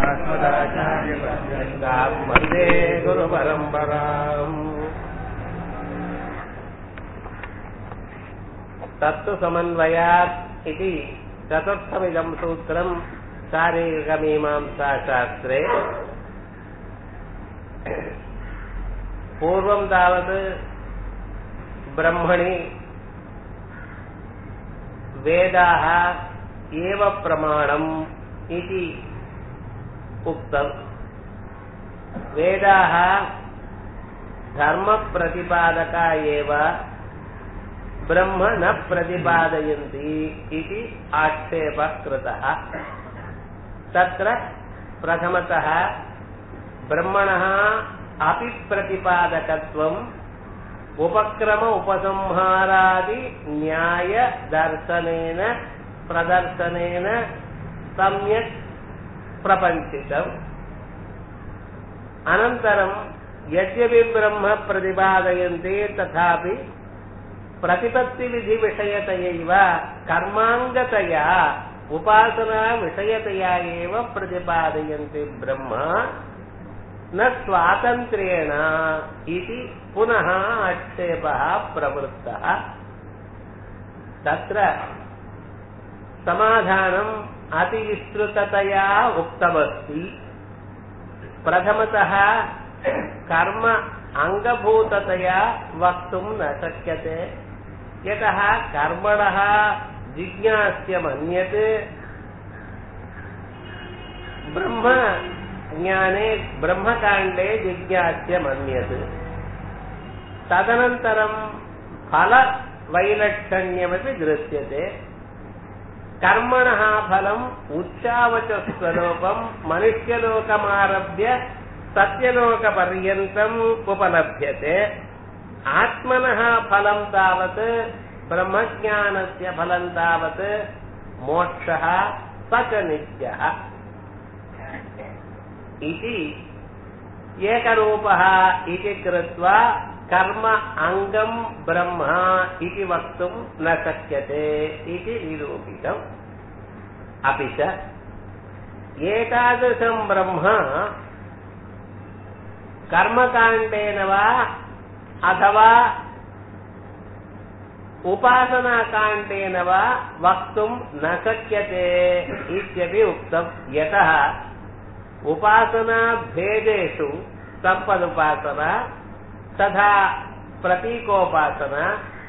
अस्मदाचार्यपर्यन्ताम् वन्दे गुरुपरम्पराम् तत्तु समन्वयात् इति चतुर्थमिदम् सूत्रम् शारीरिकमीमांसाशास्त्रे पूर्वम् तावत् ब्रह्मणि वेदाः एव प्रमाणम् इति उक्तम् वेदाः धर्मप्रतिपादका एव ब्रह्म न प्रतिपादयन्ति इति आक्षेपः कृतः तत्र प्रथमतः ब्रह्मणः अपि प्रतिपादकत्वम् उपक्रम उपसंहारादि न्याय दर्शनेन प्रदर्शनेन सम्यक् प्रपञ्चितम् अनन्तरं यद्यपि ब्रह्म प्रतिपादयन्ते तथापि प्रतिपत्तिविधिविषयतयैव कर्माङ्गतया उपासनाविषयतया एव प्रतिपादयन्ति ब्रह्म न स्वातन्त्र्येण इति पुनः आक्षेपः प्रवृत्तः तत्र समाधानम् अतिविस्तृततया उक्तमस्ति प्रथमतः कर्म अङ्गभूततया वक्तुं न शक्यते यतः कर्मणः जिज्ञास्यमन्यत् ब्रह्म ज्ञाने ब्रह्मकाण्डे जिज्ञास्यमन्यत् तदनन्तरं फलवैलक्षण्यमपि दृश्यते कर्मणः फलम् उच्चावचस्वरूपम् मनुष्यलोकमारभ्य सत्यलोकपर्यन्तम् उपलभ्यते आत्मनः फलम् तावत् ब्रह्मज्ञानस्य फलम् तावत् मोक्षः स च नित्यः इति एकरूपः इति कृत्वा कर्म अङ्गम् ब्रह्म इति वक्तुम् न शक्यते इति निरूपितम् अपि च एतादृशम् ब्रह्म कर्मकाण्डेन वा अथवा उपासनाकाण्डेन वा वक्तुम् न शक्यते इत्यपि उक्तम् यतः उपासनाभेदेषु सम्पदुपासना तथा प्रतीकोपासना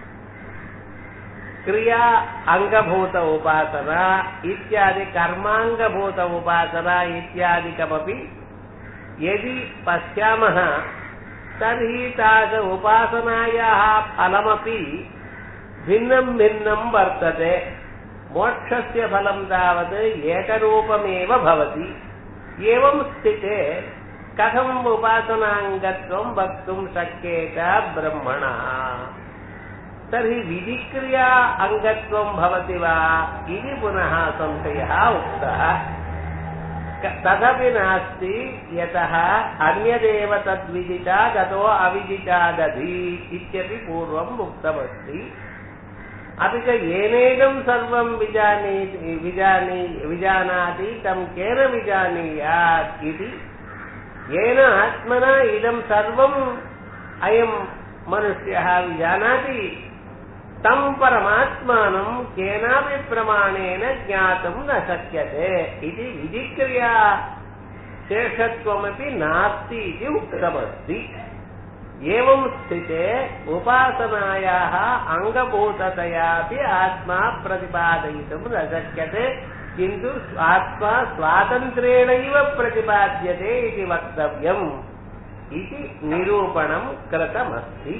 क्रिया अङ्गभूत उपासना इत्यादि कर्माङ्गभूत उपासना इत्यादिकमपि यदि पश्यामः तर्हि तास उपासनायाः फलमपि भिन्नं भिन्नं वर्तते मोक्षस्य फलं तावत् एकरूपमेव भवति एवं स्थिते कथम् उपासनाङ्गत्वं वक्तुं शक्येत ब्रह्मणः तर्हि विधिक्रिया अङ्गत्वं भवति वा इति पुनः संशयः उक्तः तदपि नास्ति यतः अन्यदेव तद्विदिता गतो अविदिता दधि इत्यपि पूर्वम् उक्तमस्ति अपि च येनेदं सर्वं विजानी विजानी विजानाति तं केन विजानीयात् इति येन आत्मना इदं सर्वम् अयं मनुष्यः विजानाति तं परमात्मानं केनापि प्रमाणेन ज्ञातुं न शक्यते इति विधिक्रिया शेषत्वमपि नास्ति इति उक्तमस्ति एवं स्थिते उपासनायाः अङ्गभूततयापि आत्मा प्रतिपादयितुं न शक्यते किन्तु आत्मा स्वातन्त्र्येणैव प्रतिपाद्यते इति वक्तव्यम् इति निरूपणं कृतमस्ति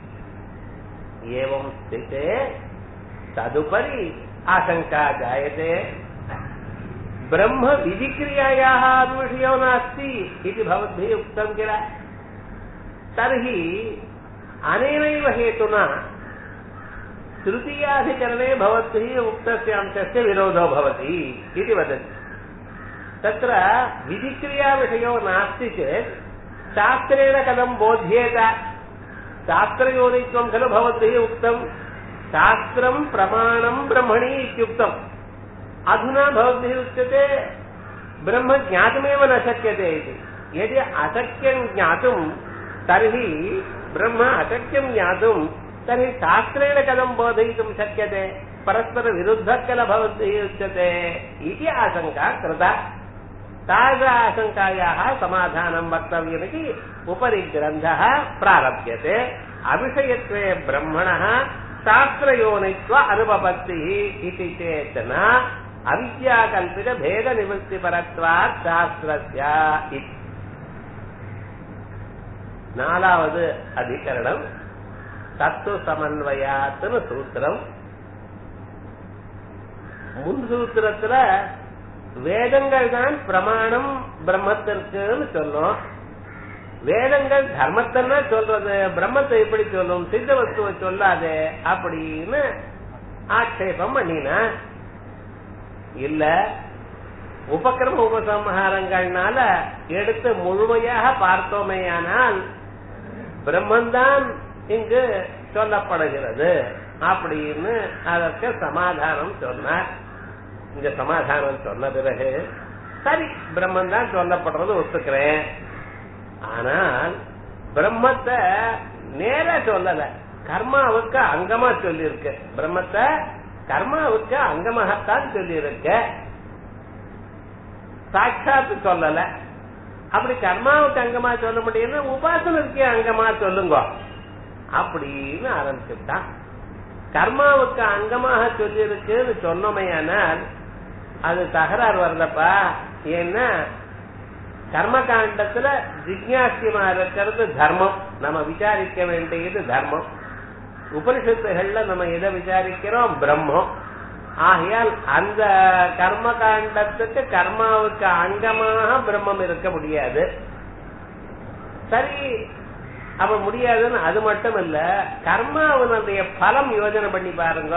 एवं स्थिते तदुपरि आशङ्का जायते ब्रह्म विधिक्रियायाः विषयो नास्ति इति भवद्भिः उक्तं किल तर्हि अनेनैव हेतुना तृतीयाधिकरणे भवद्भिः उक्तस्य अंशस्य विरोधो भवति इति वदति तत्र विधिक्रियाविषयो नास्ति चेत् शास्त्रेण कथं बोध्येत शास्त्रयोनित्वं खलु भवद्भिः उक्तं शास्त्रं प्रमाणं ब्रह्मणि इत्युक्तम् अधुना भवद्भिः उच्यते ब्रह्म ज्ञातुमेव न शक्यते इति यदि अशक्यं ज्ञातुं तर्हि ब्रह्म अशक्यं ज्ञातुं तर्हि शास्त्रेण कथं बोधयितुं शक्यते परस्परविरुद्धः किल भवद्भिः उच्यते इति आशङ्का कृता तादृश आशङ्कायाः समाधानं वक्तव्यमिति उपरि ग्रन्थः प्रारभ्यते अविषयत्वे ब्रह्मणः शास्त्रयोनित्व अनुपपत्तिः इति चेत् न अविद्याकल्पितभेदनिवृत्तिपरत्वात् शास्त्रस्य इति நாலாவது அதிகரணம் தத்துவ சமன்வயாத்துன்னு சூத்திரம் முன் சூத்திரத்துல வேதங்கள் தான் பிரமாணம் பிரம்மத்திற்குன்னு சொல்லும் வேதங்கள் தர்மத்தன்னா சொல்றது பிரம்மத்தை எப்படி சொல்லும் சித்த வஸ்துவை சொல்லாதே அப்படின்னு ஆட்சேபம் பண்ணினா இல்ல உபக்கிரம உபசம்ஹாரங்கள்னால எடுத்து முழுமையாக பார்த்தோமேயானால் பிரம்மந்தான் இங்கு சொல்லப்படுகிறது அப்படின்னு அதற்கு சமாதானம் சொன்னார் இங்க சமாதானம் சொன்ன பிறகு சரி பிரம்மன் தான் சொல்லப்படுறது ஒத்துக்கிறேன் ஆனால் பிரம்மத்தை நேரா சொல்லல கர்மாவுக்கு அங்கமா சொல்லியிருக்கு பிரம்மத்தை கர்மாவுக்கு அங்கமாகத்தான் சொல்லியிருக்க சாட்சாத்து சொல்லல அப்படி கர்மாவுக்கு அங்கமா சொல்ல முடியும்னா உபாசனருக்கு அங்கமா சொல்லுங்க அப்படின்னு ஆரம்பிச்சுட்டான் கர்மாவுக்கு அங்கமாக சொல்லியிருக்குன்னு சொன்னோமையானால் அது தகராறு வருதப்பா ஏன்னா கர்மகாண்டத்துல ஜிக்யாசியமா இருக்கிறது தர்மம் நம்ம விசாரிக்க வேண்டியது தர்மம் உபனிஷத்துகள்ல நம்ம எதை விசாரிக்கிறோம் பிரம்மம் ஆகையால் அந்த கர்ம காண்டத்துக்கு கர்மாவுக்கு அங்கமாக பிரம்மம் இருக்க முடியாது சரி அப்ப முடியாதுன்னு அது மட்டும் இல்ல கர்மாவனுடைய பலம் யோஜனை பண்ணி பாருங்க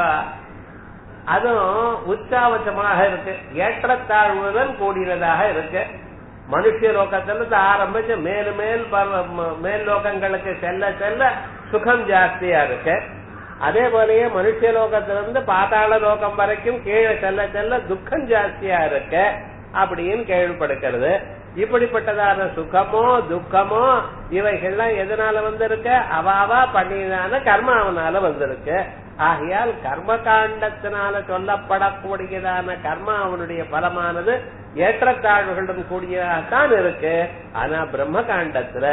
அதுவும் உச்சாவச்சமாக இருக்கு ஏற்றத்தாழ்வுடன் கூடினதாக இருக்கு மனுஷ லோகத்துல ஆரம்பிச்சு மேலு மேல் மேல் லோகங்களுக்கு செல்ல செல்ல சுகம் ஜாஸ்தியா இருக்கு அதே போலயே மனுஷ லோகத்திலிருந்து பாதாள லோகம் வரைக்கும் கீழே செல்ல செல்ல துக்கம் ஜாஸ்தியா இருக்கு அப்படின்னு கேள்விப்படுகிறது இப்படிப்பட்டதான சுகமோ துக்கமோ இவைகள்லாம் எதனால வந்திருக்க அவாவா பண்ணியதான கர்மாவனால வந்திருக்கு ஆகையால் கர்ம காண்டத்தினால சொல்லப்படக்கூடியதான கர்மா அவனுடைய பலமானது ஏற்றத்தாழ்வுகளுடன் கூடியதாகத்தான் இருக்கு ஆனா பிரம்ம காண்டத்துல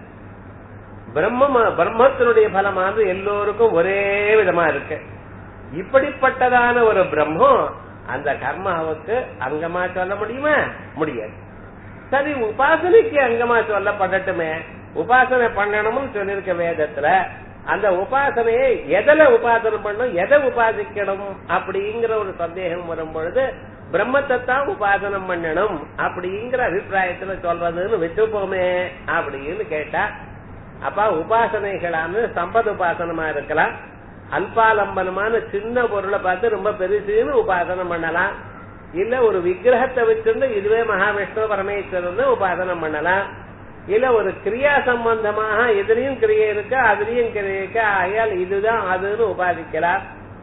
பிரம்ம பிரம்மத்தினுடைய பலமானது எல்லோருக்கும் ஒரே விதமா இருக்கு இப்படிப்பட்டதான ஒரு பிரம்மம் அந்த கர்மாவுக்கு அங்கமா சொல்ல முடியுமா முடியாது சரி உபாசனைக்கு அங்கமா சொல்லப்படட்டுமே உபாசனை பண்ணணும்னு சொல்லியிருக்க வேதத்துல அந்த உபாசனையை எதில உபாசனை பண்ணும் எதை உபாசிக்கணும் அப்படிங்கிற ஒரு சந்தேகம் வரும் பொழுது பிரம்மத்தை தான் உபாசனம் பண்ணணும் அப்படிங்கிற அபிப்பிராயத்துல சொல்றதுன்னு வச்சுப்போமே அப்படின்னு கேட்டா அப்ப உபாசனைகளான சம்பத் உபாசனமா இருக்கலாம் அல்பாலம்பனமான சின்ன பொருளை பார்த்து ரொம்ப பெருசுன்னு உபாசனம் பண்ணலாம் இல்ல ஒரு விக்கிரகத்தை வச்சிருந்து இதுவே மகாவிஷ்ணு பரமேஸ்வரன் உபாசனம் பண்ணலாம் இல்ல ஒரு கிரியா சம்பந்தமாக இதுலயும் கிரியை இருக்கு அதுலயும் கிரியை இருக்கு ஆகையால் இதுதான் அதுன்னு உபாதிக்கலாம்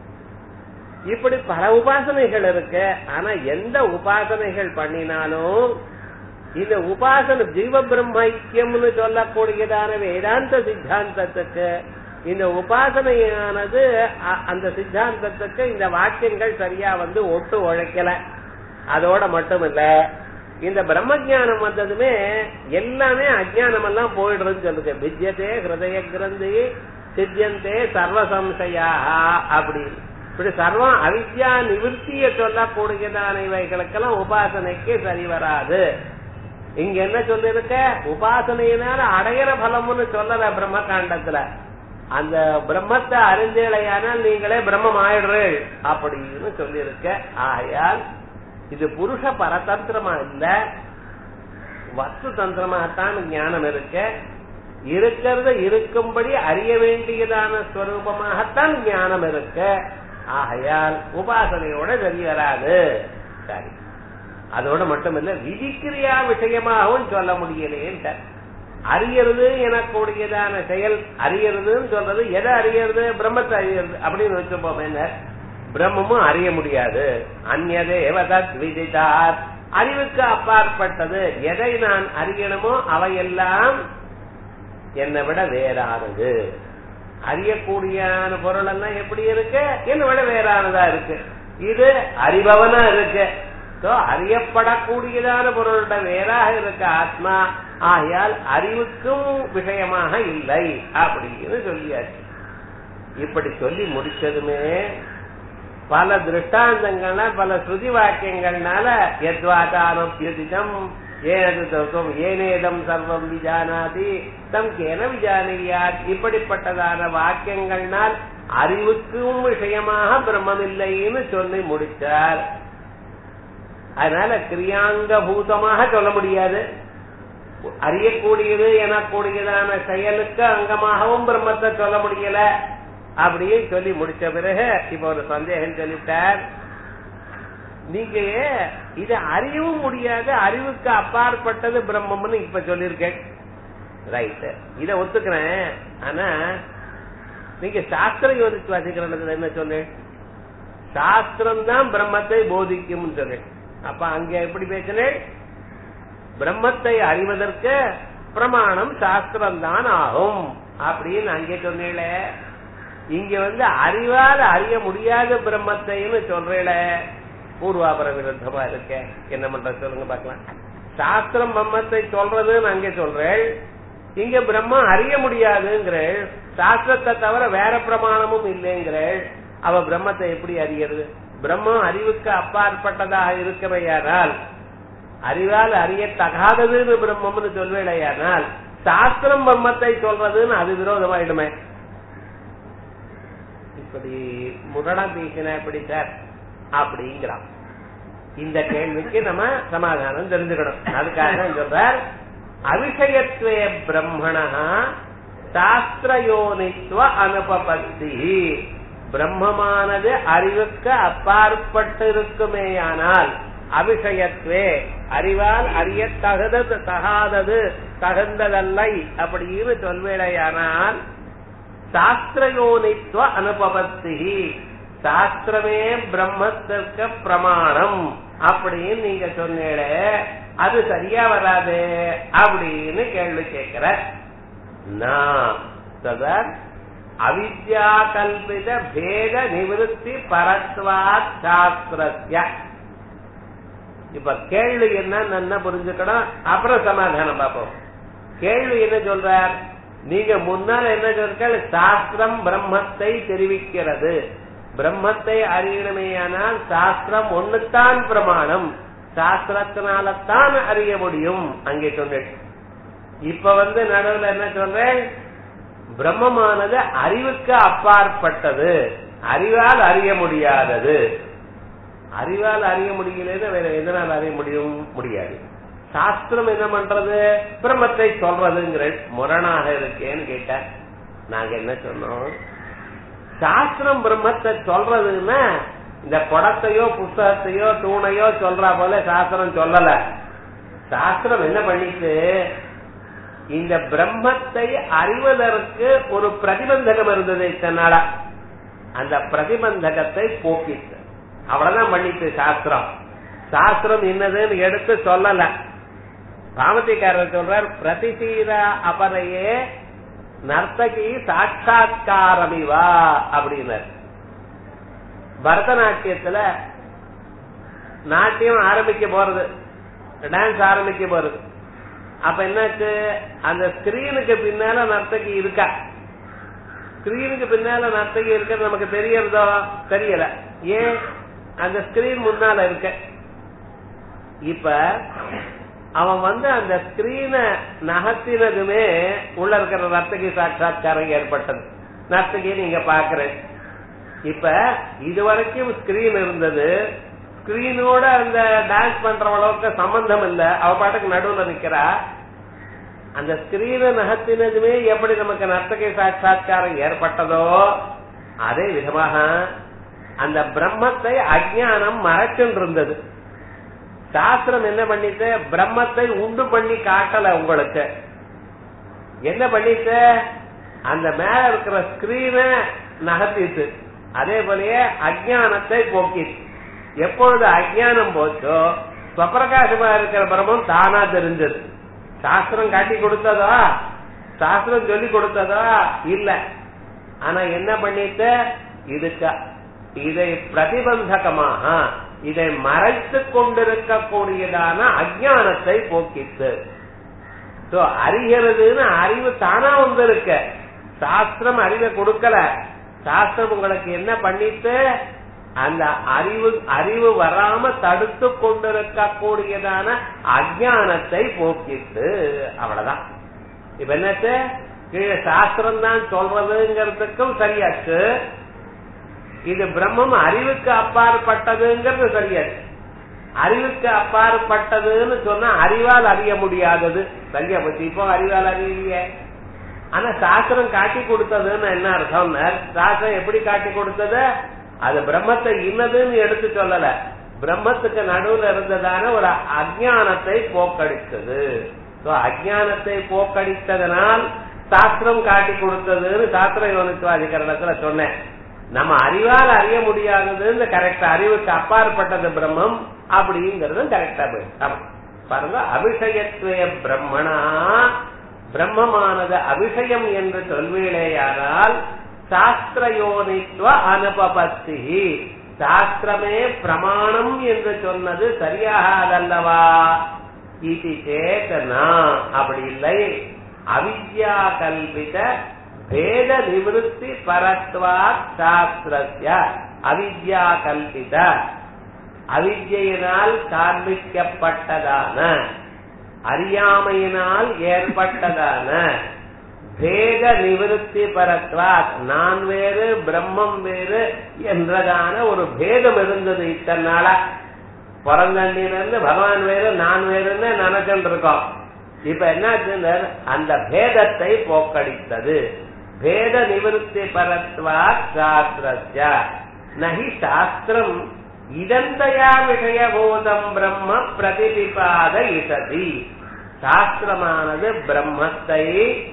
இப்படி பல உபாசனைகள் இருக்கு ஆனா எந்த உபாசனைகள் பண்ணினாலும் இந்த உபாசன ஜீவ பிரம்ம ஐக்கியம்னு சொல்லக்கூடியதான வேதாந்த சித்தாந்தத்துக்கு இந்த உபாசனையானது அந்த சித்தாந்தத்துக்கு இந்த வாக்கியங்கள் சரியா வந்து ஒட்டு உழைக்கல அதோட மட்டும் இல்ல இந்த பிரம்ம ஜானம் வந்ததுமே எல்லாமே அஜானம் எல்லாம் போயிடுறதுன்னு சொல்லுங்க வித்யதே ஹிருதய கிரந்தி சித்தியந்தே சர்வசம்சயா அப்படின்னு இப்படி சர்வம் அவித்யா நிவர்த்திய சொல்லக்கூடியதான இவைகளுக்கெல்லாம் உபாசனைக்கு சரி வராது இங்க என்ன சொல்லிருக்க உபாசனையினால அடையிற பலம்னு சொல்லல பிரம்ம காண்டத்துல அந்த பிரம்மத்தை அறிஞ்சலையானால் நீங்களே பிரம்மம் ஆயிடுறீள் அப்படின்னு சொல்லியிருக்க ஆயால் இது புருஷ பரதந்திரமா இல்ல வஸ்து தந்திரமாகத்தான் ஞானம் இருக்க இருக்கிறத இருக்கும்படி அறிய வேண்டியதான ஸ்வரூபமாகத்தான் ஞானம் இருக்க ஆகையால் உபாசனையோட சரி வராது சரி அதோட மட்டும் இல்ல விதிக்கிரியா விஷயமாகவும் சொல்ல முடியலேன்ட்ட அறியறது எனக்கூடியதான செயல் அறியறதுன்னு சொல்றது எதை அறியறது பிரம்மத்தை அறியறது அப்படின்னு வச்சுப்போம் என்ன பிரம்மமும் அறிய முடியாது அந்நதே தத் விதிதாத் அறிவுக்கு அப்பாற்பட்டது எதை நான் அறியணுமோ அவையெல்லாம் என்னை விட வேறானது அறியக்கூடியான பொருள் எல்லாம் எப்படி இருக்கு என்னை விட வேறானதா இருக்கு இது அறிபவனா இருக்கு அறியப்படக்கூடியதான பொருளோட வேறாக இருக்க ஆத்மா ஆகையால் அறிவுக்கும் விஷயமாக இல்லை அப்படின்னு சொல்லியாச்சு இப்படி சொல்லி முடிச்சதுமே பல திருஷ்டாந்தங்கள்ல பல ஸ்ருதி வாக்கியங்கள்னால எத்வாதானோபியுதிதம் ஏனது தத்துவம் ஏனேதம் சர்வம் விஜானாதி தம் கேன விஜானியாத் இப்படிப்பட்டதான வாக்கியங்கள்னால் அறிவுக்கும் விஷயமாக பிரம்மம் இல்லைன்னு சொல்லி முடிச்சார் அதனால கிரியாங்க பூதமாக சொல்ல முடியாது அறியக்கூடியது எனக்கூடியதான செயலுக்கு அங்கமாகவும் பிரம்மத்தை சொல்ல முடியல அப்படியே சொல்லி முடிச்ச பிறகு இப்ப ஒரு சந்தேகம் சொல்லிட்டார் நீங்க இத அறியவும் முடியாது அறிவுக்கு அப்பாற்பட்டது பிரம்மம்னு இப்ப சொல்லியிருக்கேன் ரைட் இத ஒத்துக்கிறேன் ஆனா நீங்க சாஸ்திர யோசிச்சு வாசிக்கிறதுல என்ன சொல்லு சாஸ்திரம் தான் பிரம்மத்தை போதிக்கும் சொன்னேன் அப்ப அங்க எப்படி பேசினேன் பிரம்மத்தை அறிவதற்கு பிரமாணம் சாஸ்திரம் தான் ஆகும் அப்படின்னு அங்கே சொன்னேல இங்க வந்து அறிவால் அறிய முடியாத பிரம்மத்தைன்னு சொல்றேல பூர்வாபர விருத்தமா இருக்க என்ன பண்ற சொல்லுங்க பாக்கலாம் சாஸ்திரம் பிரம்மத்தை சொல்றதுன்னு அங்கே சொல்றேன் இங்க பிரம்மம் அறிய முடியாதுங்கிறேள் சாஸ்திரத்தை தவிர வேற பிரமாணமும் இல்லைங்கிறேள் அவ பிரம்மத்தை எப்படி அறியறது பிரம்மம் அறிவுக்கு அப்பாற்பட்டதாக இருக்கிறையானால் அறிவால் அறியத்தகாததுன்னு பிரம்மம்னு சொல்வேடையானால் சாஸ்திரம் பிரம்மத்தை சொல்றதுன்னு அது விரோதமாயிடுமே இப்படி முரணம் பேசின எப்படி சார் அப்படிங்கிறான் இந்த கேள்விக்கு நம்ம சமாதானம் தெரிஞ்சுக்கணும் அதுக்காக சொல்றார் அவிஷயத்வே பிரம்மணா சாஸ்திரயோனித்துவ அனுபபத்தி பிரம்மமானது அறிவுக்கு அப்பாற்பட்டு இருக்குமேயானால் அபிஷயத்வே அறிவால் அறிய தகுதது தகாதது தகுந்ததல்லை அப்படின்னு சொல்வேடையானால் சாஸ்திரயோனித்துவ அனுபவத்தி சாஸ்திரமே பிரம்மத்திற்கு பிரமாணம் அப்படின்னு நீங்க சொன்னீட அது சரியா வராது அப்படின்னு கேள்வி கேட்கிற நான் அவித்யா கல்பித பேத நிவத்தி பரத்வாத் சாஸ்திரஸ்ய இப்ப கேள்வி என்ன புரிஞ்சுக்கணும் அப்புறம் சமாதானம் பார்ப்போம் கேள்வி என்ன சொல்றார் நீங்க முன்னால் என்ன சொல்ற சாஸ்திரம் பிரம்மத்தை தெரிவிக்கிறது பிரம்மத்தை அறியணுமேயானால் சாஸ்திரம் ஒண்ணுத்தான் பிரமாணம் சாஸ்திரத்தினால்தான் அறிய முடியும் அங்கே சொன்னேன் இப்ப வந்து நடுவில் என்ன சொல்றேன் பிரம்மமானது அறிவுக்கு அப்பாற்பட்டது அறிவால் அறிய முடியாதது அறிவால் அறிய முடியலன்னு வேற எதனால் அறிய முடியும் முடியாது சாஸ்திரம் என்ன பண்றது பிரம்மத்தை சொல்றதுங்கிற முரணாக இருக்கேன்னு கேட்ட நாங்க என்ன சொன்னோம் சாஸ்திரம் பிரம்மத்தை சொல்றதுன்னா இந்த குடத்தையோ புஸ்தகத்தையோ தூணையோ சொல்றா போல சாஸ்திரம் சொல்லல சாஸ்திரம் என்ன பண்ணிட்டு இந்த பிரம்மத்தை அறிவதற்கு ஒரு பிரதிபந்தகம் இருந்தது இத்தனால அந்த பிரதிபந்தகத்தை போக்கிட்டு அவ்வளவுதான் பண்ணிட்டு சாஸ்திரம் சாஸ்திரம் என்னதுன்னு எடுத்து சொல்லல ராமதிக்காரர் சொல்றார் பிரதிசீரா அபரையே நர்த்தகி சாட்சா்காரமிவா அப்படின்னார் பரதநாட்டியத்துல நாட்டியம் ஆரம்பிக்க போறது டான்ஸ் ஆரம்பிக்க போறது அப்ப என்னாச்சு அந்த ஸ்கிரீனுக்கு பின்னால நர்த்தகி இருக்கா ஸ்கிரீனுக்கு பின்னால நர்த்தகி இருக்கிறது நமக்கு தெரியறதோ தெரியல ஏன் அந்த ஸ்கிரீன் முன்னால இருக்க இப்ப அவன் வந்து அந்த ஸ்கிரீனை நகர்த்தினதுமே உள்ள இருக்கிற நர்த்தகி சாட்சா்காரம் ஏற்பட்டது நர்த்தகி நீங்க பாக்குறேன் இப்ப இதுவரைக்கும் ஸ்கிரீன் இருந்தது ஸ்கிரீனோட அந்த டான்ஸ் பண்ற அளவுக்கு சம்பந்தம் இல்ல அவ பாட்டுக்கு நடுவுல நிக்கிறா அந்த ஸ்கிரீனை நகர்த்தினதுமே எப்படி நமக்கு நர்த்தகை சாட்சா்காரம் ஏற்பட்டதோ அதே விதமாக அந்த பிரம்மத்தை அஜானம் மறைச்சுட்டு இருந்தது சாஸ்திரம் என்ன பண்ணிட்டு பிரம்மத்தை உண்டு பண்ணி காட்டல உங்களுக்கு என்ன பண்ணிட்டு அந்த மேல இருக்கிற ஸ்கிரீனை நகர்த்திட்டு அதே போலயே அஜானத்தை போக்கிட்டு எப்பொழுது அஜானம் போச்சோ ஸ்வப்பிரகாசமா இருக்கிற பிரம்மம் தானா தெரிஞ்சது சாஸ்திரம் காட்டி கொடுத்ததா சாஸ்திரம் சொல்லி கொடுத்ததா இல்ல ஆனா என்ன பண்ணிட்டு இதுக்கு இதை பிரதிபந்தகமாக இதை மறைத்து கொண்டிருக்கக்கூடியதான அஜானத்தை போக்கித்து சோ அறிகிறதுன்னு அறிவு தானா வந்திருக்க சாஸ்திரம் அறிவை கொடுக்கல சாஸ்திரம் உங்களுக்கு என்ன பண்ணிட்டு அந்த அறிவு அறிவு வராம தடுத்து கொண்டிருக்கக்கூடியதான அஜானத்தை போக்கிட்டு அவ்வளவுதான் இப்ப என்னச்சு கீழே சாஸ்திரம் தான் சொல்றதுங்கிறதுக்கும் சரியாச்சு இது பிரம்மம் அறிவுக்கு அப்பாற்பட்டதுங்கிறது சரியாச்சு அறிவுக்கு அப்பாற்பட்டதுன்னு சொன்னா அறிவால் அறிய முடியாதது சரியா போச்சு இப்போ அறிவால் அறியலையே ஆனா சாஸ்திரம் காட்டி கொடுத்ததுன்னு என்ன அர்த்தம் சாஸ்திரம் எப்படி காட்டி கொடுத்தது அது பிரம்மத்தை இன்னதுன்னு எடுத்து சொல்லல பிரம்மத்துக்கு நடுவுல இருந்ததான ஒரு அஜானத்தை போக்கடித்தது அஜானத்தை போக்கடித்ததனால் சாஸ்திரம் காட்டி கொடுத்ததுன்னு சாஸ்திர யோனித்துவாதிகரணத்துல சொன்னேன் நம்ம அறிவால் அறிய முடியாதது கரெக்ட் அறிவுக்கு அப்பாற்பட்டது பிரம்மம் அப்படிங்கறதும் கரெக்டா போயிடும் பாருங்க அபிஷயத்துவ பிரம்மணா பிரம்மமானது அபிஷயம் என்று சொல்வீழேயானால் சாஸ்திரயோனித்துவ அனுபபத்தி சாஸ்திரமே பிரமாணம் என்று சொன்னது சரியாகாதல்லவா இது சேத்தனா அப்படி இல்லை அவித்யா கல்பித பேத நிவத்தி பரத்வா சாஸ்திரஸ்ய அவித்யா கல்பித அவித்யினால் காண்பிக்கப்பட்டதான அறியாமையினால் ஏற்பட்டதான பேத நிவத்தி பரத்வா நான் வேறு பிரம்மம் வேறு என்றதான ஒரு பேதம் இருந்தது இத்தனை நாளா பிறந்தண்டிலிருந்து பகவான் வேறு நான் வேறுன்னு நினைச்சுட்டு இருக்கோம் இப்ப என்னாச்சு அந்த பேதத்தை போக்கடித்தது பேத நிவத்தி பரத்வா சாஸ்திரஸ்ய நகி சாஸ்திரம் இதந்தயா விஷயபூதம் பிரம்ம பிரதிபிபாத இசதி சாஸ்திரமானது பிரம்மத்தை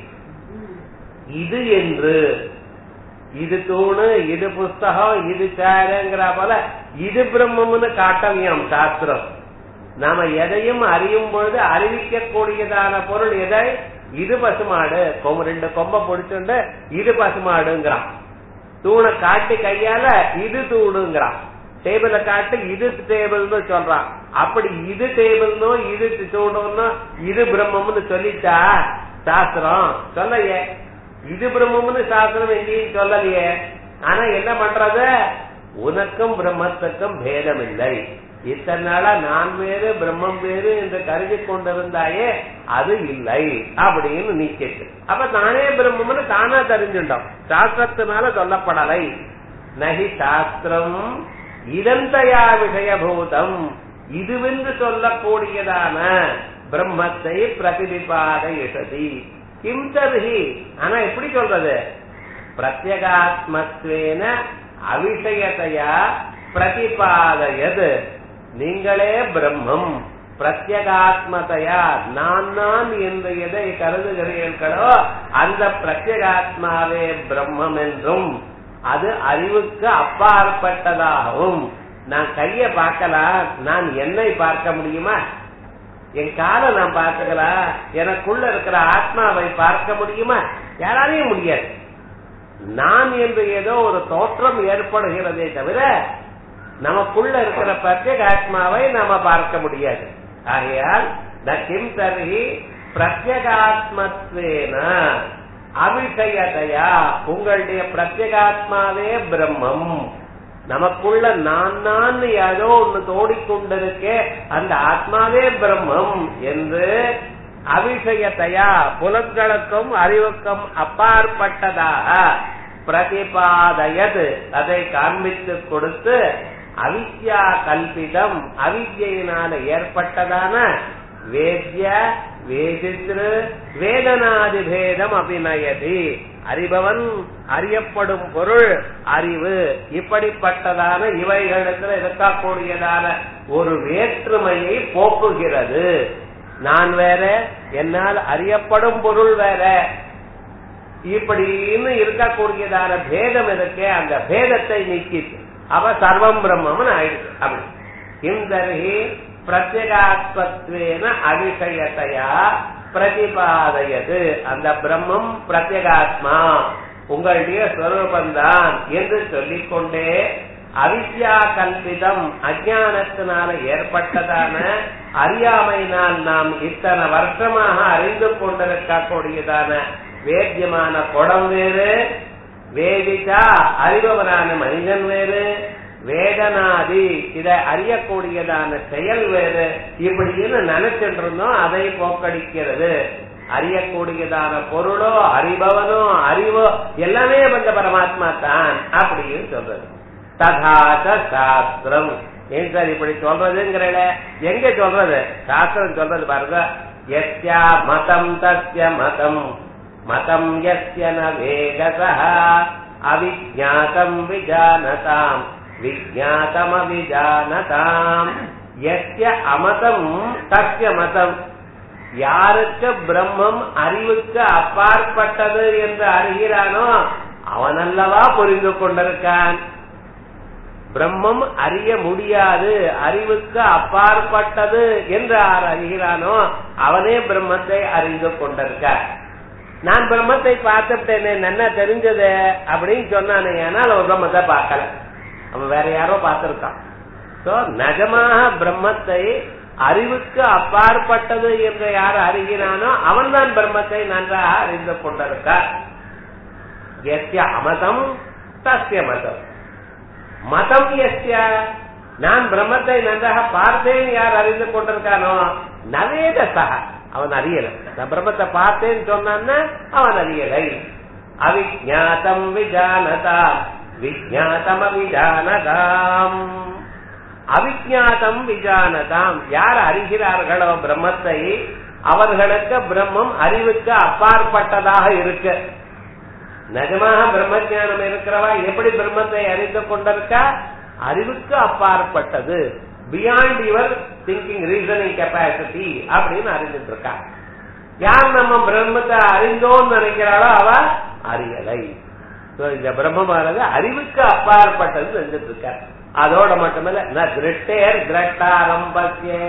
இது என்று இது தூணு இது புஸ்தகம் இது சேருங்கிற போல இது பிரம்மம்னு காட்டவியம் சாஸ்திரம் நாம எதையும் அறியும் பொழுது அறிவிக்கக்கூடியதான பொருள் எதை இது பசுமாடு கொம்பு ரெண்டு கொம்ப பிடிச்சுண்டு இது பசுமாடுங்கிறான் தூணை காட்டி கையால இது தூணுங்கிறான் டேபிள காட்டு இது டேபிள்னு சொல்றான் அப்படி இது டேபிள்னோ இது தூணும்னோ இது பிரம்மம்னு சொல்லிட்டா சாஸ்திரம் சொல்லையே இது பிரம்மம்னு சாஸ்திரம் எங்கேயும் சொல்லலையே ஆனா என்ன பண்றது உனக்கும் பிரம்மத்துக்கும் பேதம் இல்லை இத்தனை நாளா நான் வேறு பிரம்மம் வேறு என்று கருதி கொண்டிருந்தாயே அது இல்லை அப்படின்னு நீ கேட்டு அப்ப தானே பிரம்மம்னு தானா தெரிஞ்சுட்டோம் சாஸ்திரத்தினால சொல்லப்படலை நகி சாஸ்திரம் இதந்தயா விஷயபூதம் இதுவென்று சொல்லக்கூடியதான பிரம்மத்தை பிரதிபிபாத இசதி கிம் தருகி ஆனா எப்படி சொல்றது பிரத்யகாத்மத்வேன அவிஷயத்தையா பிரதிபாதயது நீங்களே பிரம்மம் பிரத்யகாத்மதையா நான் நான் என்று எதை கருதுகிறீர்களோ அந்த பிரத்யகாத்மாவே பிரம்மம் என்றும் அது அறிவுக்கு அப்பாற்பட்டதாகவும் நான் கைய பார்க்கலாம் நான் என்னை பார்க்க முடியுமா என் காலை நான் பார்த்துக்கலாம் எனக்குள்ள இருக்கிற ஆத்மாவை பார்க்க முடியுமா யாராலையும் முடியாது நான் என்று ஏதோ ஒரு தோற்றம் ஏற்படுகிறதே தவிர நமக்குள்ள இருக்கிற பிரத்யேக ஆத்மாவை நாம பார்க்க முடியாது ஆகையால் கிம் தருகி பிரத்யேகாத்மத்வேன அபிஷயதையா உங்களுடைய பிரத்யேகாத்மாவே பிரம்மம் நமக்குள்ள நான் நான் ஏதோ ஒண்ணு தோடிக்கொண்டிருக்கே அந்த ஆத்மாவே பிரம்மம் என்று அபிஷயத்தையா புலன்களுக்கும் அறிவுக்கும் அப்பாற்பட்டதாக பிரதிபாதயது அதை காண்பித்து கொடுத்து அவித்யா கல்பிதம் அவித்யினால ஏற்பட்டதான வேத்ய வேதித்ரு வேதனாதி பேதம் அபிநயதி அறிபவன் அறியப்படும் பொருள் அறிவு இப்படிப்பட்டதான இவைகளுக்கு இருக்கக்கூடியதான ஒரு வேற்றுமையை போக்குகிறது நான் வேற என்னால் அறியப்படும் பொருள் வேற இப்படின்னு இருக்கக்கூடியதான பேதம் இருக்கே அந்த பேதத்தை நீக்கிட்டு அவ சர்வம் பிரம்மம்னு ஆயிடுச்சு அப்படி இந்தர்ஹி பிரத்யகாத்மத்வேன அவிஷயத்தையா பிரதிபாதையது அந்த பிரம்மம் பிரத்யகாத்மா உங்களுடைய ஸ்வரூபந்தான் என்று சொல்லிக்கொண்டே அவித்யா கல்பிதம் அஜானத்தினால ஏற்பட்டதான அறியாமையினால் நாம் இத்தனை வருஷமாக அறிந்து கொண்டிருக்கக்கூடியதான வேத்தியமான குடம் வேறு வேதிதா அறிபவரான மனிதன் வேறு வேதனாதி இதை அறியக்கூடியதான செயல் வேறு இப்படின்னு நினைச்சிட்டு இருந்தோம் அதை போக்கடிக்கிறது அறியக்கூடியதான பொருளோ அறிபவனோ அறிவோ எல்லாமே வந்த பரமாத்மா தான் அப்படின்னு சொல்றது ததாச சாஸ்திரம் ஏன் சார் இப்படி சொல்றதுங்கிற எங்க சொல்றது சாஸ்திரம் சொல்றது பாருங்க எஸ்யா மதம் தஸ்ய மதம் மதம் எஸ்ய ந வேகசா அவிஜாத்தம் விஜானதாம் விஜாத்தம் அவிஜானதாம் எஸ்ய அமதம் தஸ்ய மதம் யாருக்கு பிரம்மம் அறிவுக்கு அப்பாற்பட்டது என்று அறிகிறானோ அவனல்லவா புரிந்து கொண்டிருக்கான் பிரம்மம் அறிய முடியாது அறிவுக்கு அப்பாற்பட்டது என்று யார் அறிகிறானோ அவனே பிரம்மத்தை அறிந்து கொண்டிருக்கார் நான் பிரம்மத்தை பார்த்துட்டேனே நல்லா தெரிஞ்சது அப்படின்னு சொன்னானே ஆனால் அவன் பிரம்மத்தை பார்க்கல அவன் வேற யாரோ பார்த்திருக்கான் சோ நிஜமாக பிரம்மத்தை அறிவுக்கு அப்பாற்பட்டது என்று யார் அறிகிறானோ அவன் தான் பிரம்மத்தை நன்றாக அறிந்து கொண்டிருக்கார் எஸ்ய அமதம் தஸ்ய மதம் மதம் எஸ்ய நான் பிரம்மத்தை நன்றாக பார்த்தேன் யார் அறிந்து கொண்டிருக்கானோ நவேதசா அவன் அறியல நான் பிரம்மத்தை பார்த்தேன்னு சொன்னான்னா அவன் அறியலை அவிஜாத்தம் விஜானதா விஜாத்தம் அவிஜானதாம் அவிஜாத்தம் விஜானதாம் யார் அறிகிறார்களோ பிரம்மத்தை அவர்களுக்கு பிரம்மம் அறிவுக்கு அப்பாற்பட்டதாக இருக்கு நிஜமாக பிரம்மஜானம் இருக்கிறவா எப்படி பிரம்மத்தை அறிந்து கொண்டிருக்கா அறிவுக்கு அப்பாற்பட்டது beyond your thinking reasoning capacity அப்படின்னு அறிஞ்சிட்டு இருக்கா யார் நம்ம பிரம்மத்தை அறிந்தோம்னு நினைக்கிறாளோ அவ அறியலை இந்த பிரம்மமானது அறிவுக்கு அப்பாற்பட்டது செஞ்சுட்டு இருக்க அதோட மட்டுமல்ல ந திருட்டேர் திரட்டாரம்பத்தியே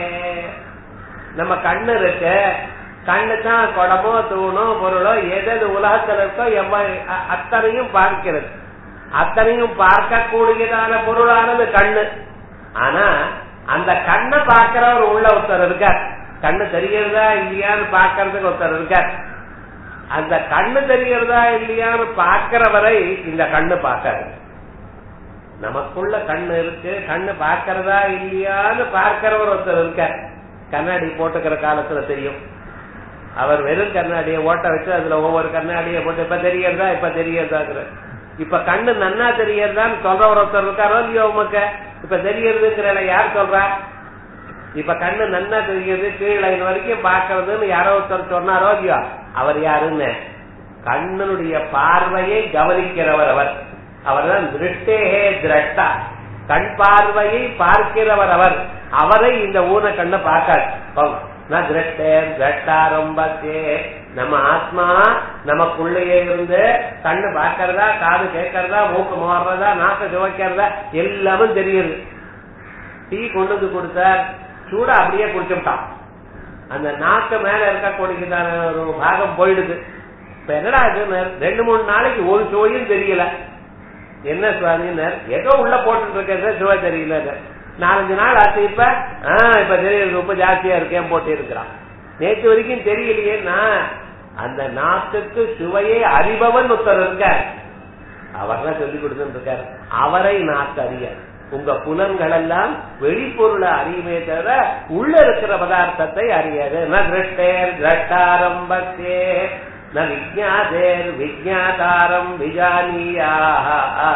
நம்ம கண்ணு இருக்கு கண்ணு தான் குடமோ தூணோ பொருளோ எது உலகத்தில் இருக்கோ எவ்வ அத்தனையும் பார்க்கிறது அத்தனையும் பார்க்கக்கூடியதான பொருளானது கண்ணு ஆனா அந்த கண்ணை பார்க்கிறவர் உள்ள ஒருத்தர் இருக்கார் கண்ணு தெரிகிறதா இல்லையான்னு பாக்கிறதுக்கு ஒருத்தர் இருக்கார் அந்த கண்ணு தெரிகிறதா இல்லையான்னு பார்க்கிறவரை இந்த கண்ணு பார்க்காது நமக்குள்ள கண்ணு இருக்கு கண்ணு பார்க்கறதா இல்லையான்னு பார்க்கிறவர் ஒருத்தர் இருக்கார் கண்ணாடி போட்டுக்கிற காலத்துல தெரியும் அவர் வெறும் கண்ணாடியை ஓட்ட வச்சு அதுல ஒவ்வொரு கண்ணாடியை போட்டு இப்ப தெரியறதா இப்ப தெரியறதாங்கிற இப்ப கண்ணு நன்னா தெரியறதான்னு சொல்றவர் ஒருத்தர் இருக்காரோ இல்லையோ உமக்கு இப்ப தெரியறதுங்கிற யார் சொல்றா இப்ப கண்ணு நன்னா தெரியுது கீழே இது வரைக்கும் பாக்குறதுன்னு யாரோ ஒருத்தர் சொன்னாரோ இல்லையோ அவர் யாருன்னு கண்ணனுடைய பார்வையை கவனிக்கிறவர் அவர் அவர் தான் திருஷ்டேகே திரட்டா கண் பார்வையை பார்க்கிறவர் அவர் அவரை இந்த ஊன கண்ணை பார்க்காது நான் திருஷ்டே திரட்டா ரொம்ப நம்ம ஆத்மா நமக்குள்ளேயே இருந்து கண்ணு பார்க்கறதா காது கேட்கறதா மூக்கு மாறுறதா நாக்கு சுவைக்கிறதா எல்லாமே தெரியுது டீ கொண்டு வந்து கொடுத்தார் சூட அப்படியே குடிச்சுட்டான் அந்த நாக்கு மேல இருக்கக்கூடியதான ஒரு பாகம் போயிடுது இப்ப என்னடா இது ரெண்டு மூணு நாளைக்கு ஒரு சுவையும் தெரியல என்ன சுவாமினர் ஏதோ உள்ள போட்டு இருக்கிறத சுவை தெரியல நாலஞ்சு நாள் ஆச்சு இப்ப ஆஹ் இப்ப தெரியுது ரொம்ப ஜாஸ்தியா இருக்கேன் போட்டு இருக்கிறான் நேற்று வரைக்கும் தெரியலையேன்னா அந்த நாட்டுக்கு சுவையை அறிபவன் ஒருத்தர் இருக்கார் அவர் தான் சொல்லி கொடுத்துட்டு இருக்கார் அவரை நாக்கு அறிய உங்க புலன்கள் எல்லாம் வெளிப்பொருளை அறியுமே தவிர உள்ள இருக்கிற பதார்த்தத்தை அறியாது ந திருஷ்டேர் திரட்டாரம்பத்தே ந விஜாதேர் விஜாதாரம் விஜானியாக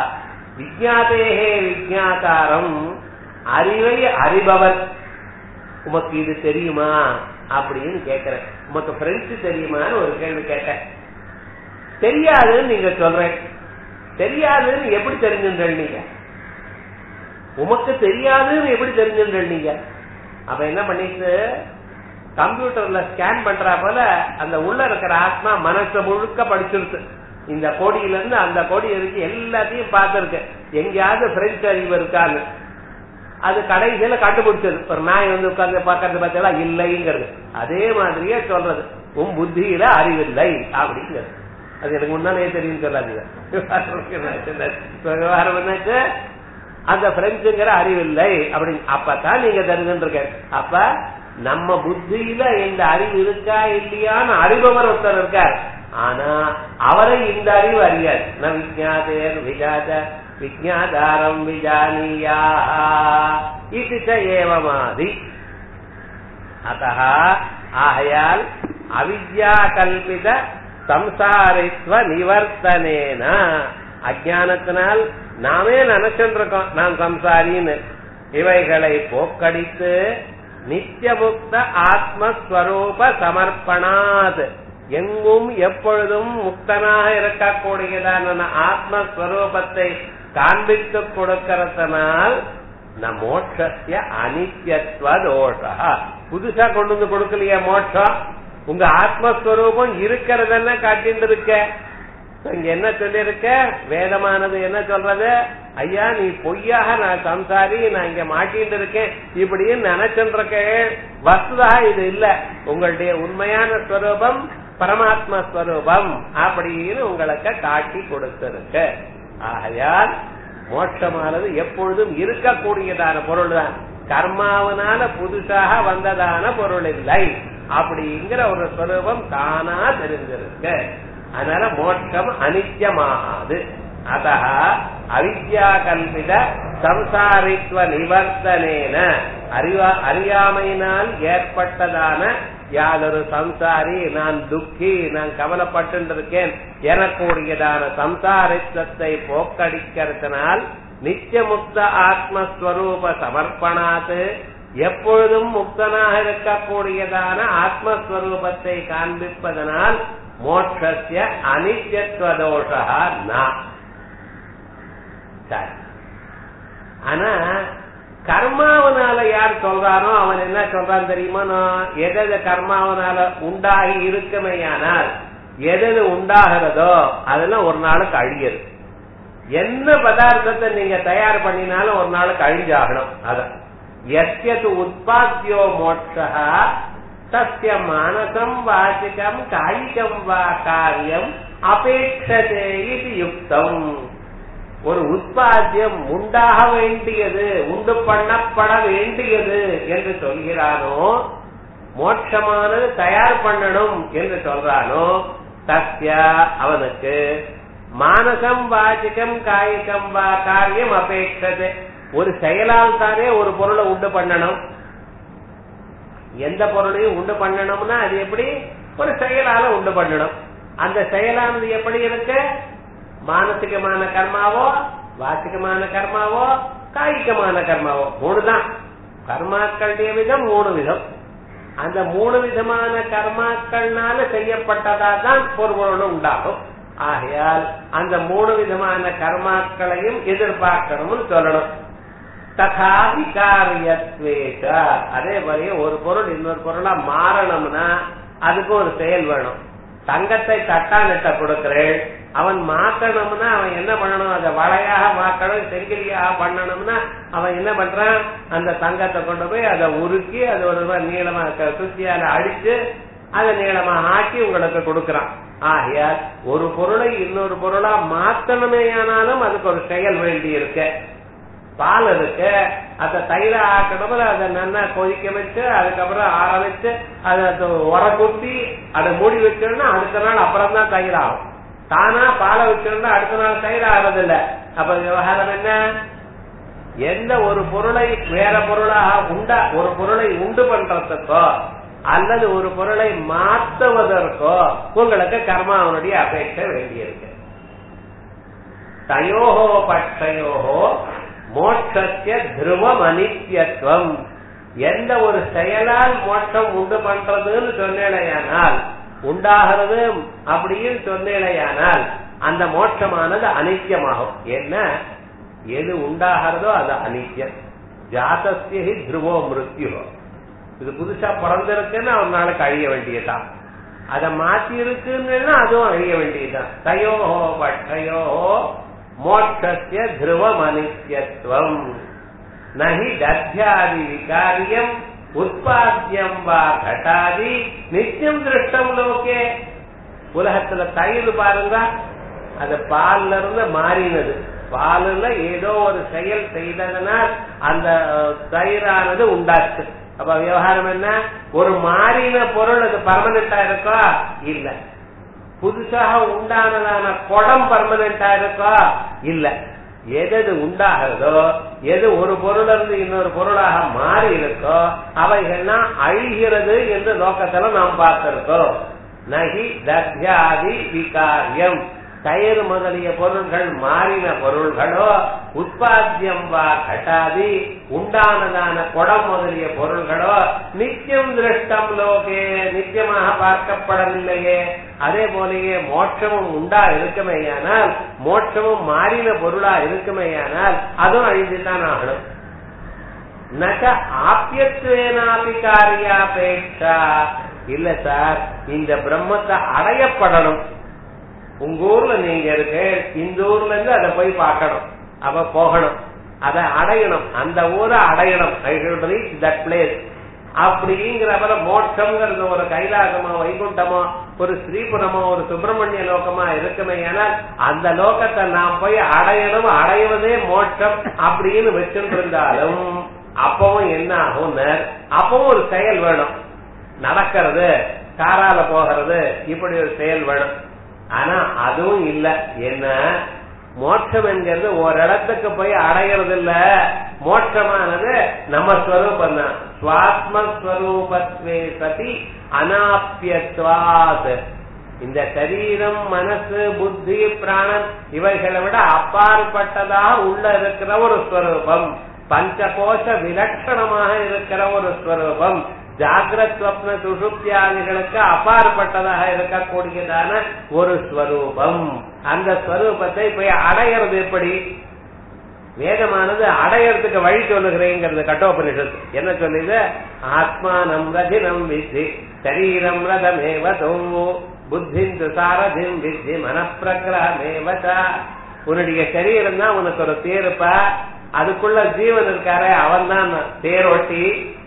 விஜாதேகே விஜாதாரம் அறிவை அறிபவர் உமக்கு இது தெரியுமா அப்படின்னு கேக்குறேன் உமக்கு பிரெஞ்சு தெரியுமான்னு ஒரு கேள்வி கேட்டேன் தெரியாதுன்னு நீங்க சொல்றேன் தெரியாதுன்னு எப்படி தெரிஞ்சுன்றேன் நீங்க உமக்கு தெரியாதுன்னு எப்படி தெரிஞ்சுன்றேன் நீங்க அப்ப என்ன பண்ணிட்டு கம்ப்யூட்டர்ல ஸ்கேன் பண்றா போல அந்த உள்ள இருக்கிற ஆத்மா மனசை முழுக்க படிச்சிருக்கு இந்த கோடியில இருந்து அந்த கோடி இருக்கு எல்லாத்தையும் பார்த்திருக்கு எங்கேயாவது பிரெஞ்சு அறிவு இருக்கான்னு அது கடைசியில கண்டுபிடிச்சது ஒரு நாய் வந்து உட்கார்ந்து பார்க்கறது பார்த்தா இல்லைங்கிறது அதே மாதிரியே சொல்றது உன் புத்தியில அறிவில்லை அப்படிங்கிறது அது எனக்கு முன்னாலே தெரியும் சொல்லாதீங்க விவகாரம் என்னாச்சு அந்த பிரெஞ்சுங்கிற அறிவில்லை அப்படின்னு அப்பதான் நீங்க தெரிஞ்சுருக்க அப்ப நம்ம புத்தியில இந்த அறிவு இருக்கா இல்லையான்னு அறிபவர் ஒருத்தர் இருக்கார் ஆனா அவரை இந்த அறிவு அறியாது ந விஜாதேர் விஜாத விஜாதாரம் விஜானியா இது ஏவமாதி அத்த ஆகையால் அவித்யா கல்பித சம்சாரித்வ நிவர்த்தனேன அஜானத்தினால் நாமே நினைச்சுட்டு இருக்கோம் நான் சம்சாரின்னு இவைகளை போக்கடித்து நித்தியமுக்த ஆத்மஸ்வரூப சமர்ப்பணாத் எங்கும் எப்பொழுதும் முக்தனாக இருக்கக்கூடியதான ஆத்மஸ்வரூபத்தை காண்பித்துக் கொடுக்கறதுனால் ந மோட்சத்திய அனித்யத்துவ தோஷா புதுசா கொண்டு வந்து கொடுக்கலையா மோட்சம் உங்க ஆத்மஸ்வரூபம் இருக்கிறதென்ன காட்டிட்டு இருக்க இங்க என்ன சொல்லிருக்க வேதமானது என்ன சொல்றது ஐயா நீ பொய்யாக நான் சம்சாரி நான் இங்க மாட்டின்னு இருக்கேன் இப்படின்னு நினைச்சுருக்கேன் வசுதா இது இல்ல உங்களுடைய உண்மையான ஸ்வரூபம் பரமாத்மா ஸ்வரூபம் அப்படின்னு உங்களுக்கு காட்டி கொடுத்திருக்கு ஆகையால் மோட்சமானது எப்பொழுதும் இருக்கக்கூடியதான பொருள் தான் கர்மாவனால புதுசாக வந்ததான பொருள் இல்லை அப்படிங்கிற ஒரு ஸ்வரூபம் தானா தெரிஞ்சிருக்கு அதனால மோட்சம் அனித்தியமாகாது அத அவித்யா கல்பித சம்சாரித்வ நிவர்த்தனேன அறிவா அறியாமையினால் ஏற்பட்டதான யாதொரு சம்சாரி நான் துக்கி நான் கவலைப்பட்டு இருக்கேன் எனக்கூடியதான சம்சாரித்வத்தை போக்கடிக்கிறதுனால் நித்தியமுக்த ஆத்மஸ்வரூப சமர்ப்பணாத்து எப்பொழுதும் முக்தனாக இருக்கக்கூடியதான ஆத்மஸ்வரூபத்தை காண்பிப்பதனால் மோட்சத்திய அனித்யத்துவ தோஷா நான் சரி ஆனா கர்மாவனால யார் சொல்றானோ அவன் என்ன சொல்றான் தெரியுமா நான் எதது கர்மாவனால உண்டாகி இருக்குமையானால் எது உண்டாகிறதோ அதெல்லாம் ஒரு நாளுக்கு அழியது என்ன பதார்த்தத்தை நீங்க தயார் பண்ணினாலும் ஒரு நாளுக்கு அழிஞ்சாகணும் அத எஸ்யது உற்பத்தியோ மோட்சா தஸ்ய மானசம் வாசிகம் காயிகம் வா காரியம் அபேட்சதே இது யுக்தம் ஒரு உற்பத்தியம் உண்டாக வேண்டியது உண்டு பண்ணப்பட வேண்டியது என்று சொல்கிறானோ மோட்சமானது தயார் பண்ணணும் என்று சொல்றானோ தஸ்ய அவனுக்கு மானசம் வாச்சிகம் காய்கம் வா காரியம் அபேட்சது ஒரு செயலால் தானே ஒரு பொருளை உண்டு பண்ணணும் எந்த பொருளையும் உண்டு பண்ணணும்னா அது எப்படி ஒரு செயலால உண்டு பண்ணணும் அந்த செயலானது எப்படி இருக்கு மானசிகமான கர்மாவோ வாசிகமான கர்மாவோ காய்கமான கர்மாவோ மூணு தான் கர்மாக்களுடைய விதம் மூணு விதம் அந்த மூணு விதமான கர்மாக்கள்னால செய்யப்பட்டதா தான் பொருள் உண்டாகும் ஆகையால் அந்த மூணு விதமான கர்மாக்களையும் எதிர்பார்க்கணும்னு சொல்லணும் தகா விகாரியத்வேஷ அதே மாதிரியே ஒரு பொருள் இன்னொரு பொருளா மாறணும்னா அதுக்கு ஒரு செயல் வேணும் தங்கத்தை தட்டா நெட்ட கொடுக்கிறேன் அவன் மாத்தணும்னா அவன் என்ன பண்ணணும் அதை வளையாக மாக்கணும் செங்கிலியாக பண்ணணும்னா அவன் என்ன பண்றான் அந்த தங்கத்தை கொண்டு போய் அதை உருக்கி அதை ஒரு நீளமா சுத்தியால அடிச்சு அதை நீளமா ஆக்கி உங்களுக்கு கொடுக்கறான் ஆகையால் ஒரு பொருளை இன்னொரு பொருளா மாத்தணுமே ஆனாலும் அதுக்கு ஒரு செயல் வேண்டி இருக்கு பால் இருக்கு அதை தயிர ஆக்கணும் அதை நல்லா கொதிக்க வச்சு அதுக்கப்புறம் ஆற வச்சு அதை உர குத்தி அதை மூடி வச்சோம்னா அடுத்த நாள் அப்புறம் தான் தயிர் ஆகும் தானா பாலை வச்சிருந்தா அடுத்த நாள் தயிர் ஆகிறது இல்ல அப்ப விவகாரம் என்ன எந்த ஒரு பொருளை வேற பொருளாக உண்டா ஒரு பொருளை உண்டு பண்றதுக்கோ அல்லது ஒரு பொருளை மாற்றுவதற்கோ உங்களுக்கு கர்மாவனுடைய அபேட்சை வேண்டியிருக்கு தயோகோ பட்சயோகோ மோட்சத்திய துருவம் அனித்தியத்துவம் எந்த ஒரு செயலால் மோட்சம் உண்டு பண்றதுன்னு சொன்னேனையானால் உண்டாகிறது அப்படின்னு சொன்னேனையானால் அந்த மோட்சமானது அனித்தியமாகும் என்ன எது உண்டாகிறதோ அது அனித்தியம் ஜாதஸ்யி துருவோ மிருத்யோ இது புதுசா பிறந்திருக்குன்னு ஒரு நாளைக்கு அழிய வேண்டியதுதான் அதை மாத்தி இருக்குன்னு அதுவும் அழிய வேண்டியதுதான் தயோஹோ பட்சயோஹோ மோட்சத்திய துருவம் அனித்தியத்துவம் நகி தத்யாதி விகாரியம் உற்பத்தியம் வா கட்டாதி நித்தியம் திருஷ்டம் லோகே உலகத்துல தயிர் பாருங்க அது பால்ல இருந்து மாறினது பாலுல ஏதோ ஒரு செயல் செய்ததனால் அந்த அஹ், தயிரானது உண்டாச்சு அப்ப விவகாரம் என்ன ஒரு மாறின பொருள் அது பர்மனண்டா இருக்கா இல்ல புதுசாக உண்டானதான குடம் பர்மனண்டா இருக்கா இல்ல எது எது உண்டாகிறதோ எது ஒரு பொருள் இருந்து இன்னொரு பொருளாக மாறி இருக்கோ அவைகள்லாம் அழிகிறது என்று லோகத்துல நாம் பார்த்திருக்கோம் நகி தத்யாதி விகாரியம் தயிர் முதலிய பொருள்கள் மாறின பொருள்களோ உற்பத்தியம் வா கட்டாதி உண்டானதான குடம் முதலிய பொருள்களோ நித்தியம் திருஷ்டம் லோகே நித்தியமாக பார்க்கப்படவில்லையே அதே போலயே மோட்சமும் உண்டா இருக்குமேயானால் மோட்சமும் மாறின பொருளா இருக்குமேயானால் அதுவும் அழிந்துதான் ஆகணும் நக ஆப்பியத்வேனாபி காரியாபேட்சா இல்ல சார் இந்த பிரம்மத்தை அடையப்படணும் உங்க ஊர்ல நீங்க இருக்கு இந்த ஊர்ல இருந்து அதை போய் பார்க்கணும் அவ போகணும் அதை அடையணும் அந்த ஊரை அடையணும் I should reach that place அப்படிங்கிறவர மோட்சம்ங்கிறது ஒரு கைலாசமோ வைகுண்டமோ ஒரு ஸ்ரீபுரமோ ஒரு சுப்பிரமணிய லோகமா இருக்குமே ஏனால் அந்த லோகத்தை நாம் போய் அடையணும் அடைவதே மோட்சம் அப்படின்னு வச்சுட்டு இருந்தாலும் அப்பவும் என்ன ஆகும் அப்பவும் ஒரு செயல் வேணும் நடக்கிறது காரால போகிறது இப்படி ஒரு செயல் வேணும் ஆனா அதுவும் இல்ல என்ன மோட்சம் என்கிறது ஒரு இடத்துக்கு போய் அடையிறது இல்ல மோட்சமானது நம்ம ஸ்வரூபம் தான் சுவாத்மஸ்வரூபத்வே சதி அனாப்பியத்வாத் இந்த சரீரம் மனசு புத்தி பிராணன் இவைகளை விட அப்பாற்பட்டதாக உள்ள இருக்கிற ஒரு ஸ்வரூபம் பஞ்சகோஷ விலட்சணமாக இருக்கிற ஒரு ஸ்வரூபம் ஜாகிரத் ஸ்வப்ன சுஷுப்தியாதிகளுக்கு அப்பாற்பட்டதாக இருக்கக்கூடியதான ஒரு ஸ்வரூபம் அந்த ஸ்வரூபத்தை போய் அடையிறது எப்படி வேதமானது அடையறதுக்கு வழி சொல்லுகிறேங்கிறது கட்டோபனிஷத்து என்ன சொல்லுது ஆத்மானம் ரதினம் வித்தி சரீரம் ரதமேவதோ புத்திந்து சாரதிம் வித்தி மனப்பிரகிரகமேவதா உன்னுடைய சரீரம் தான் உனக்கு ஒரு தேருப்பா அதுக்குள்ள ஜீவன் இருக்காரே அவன் தான் தேரோட்டி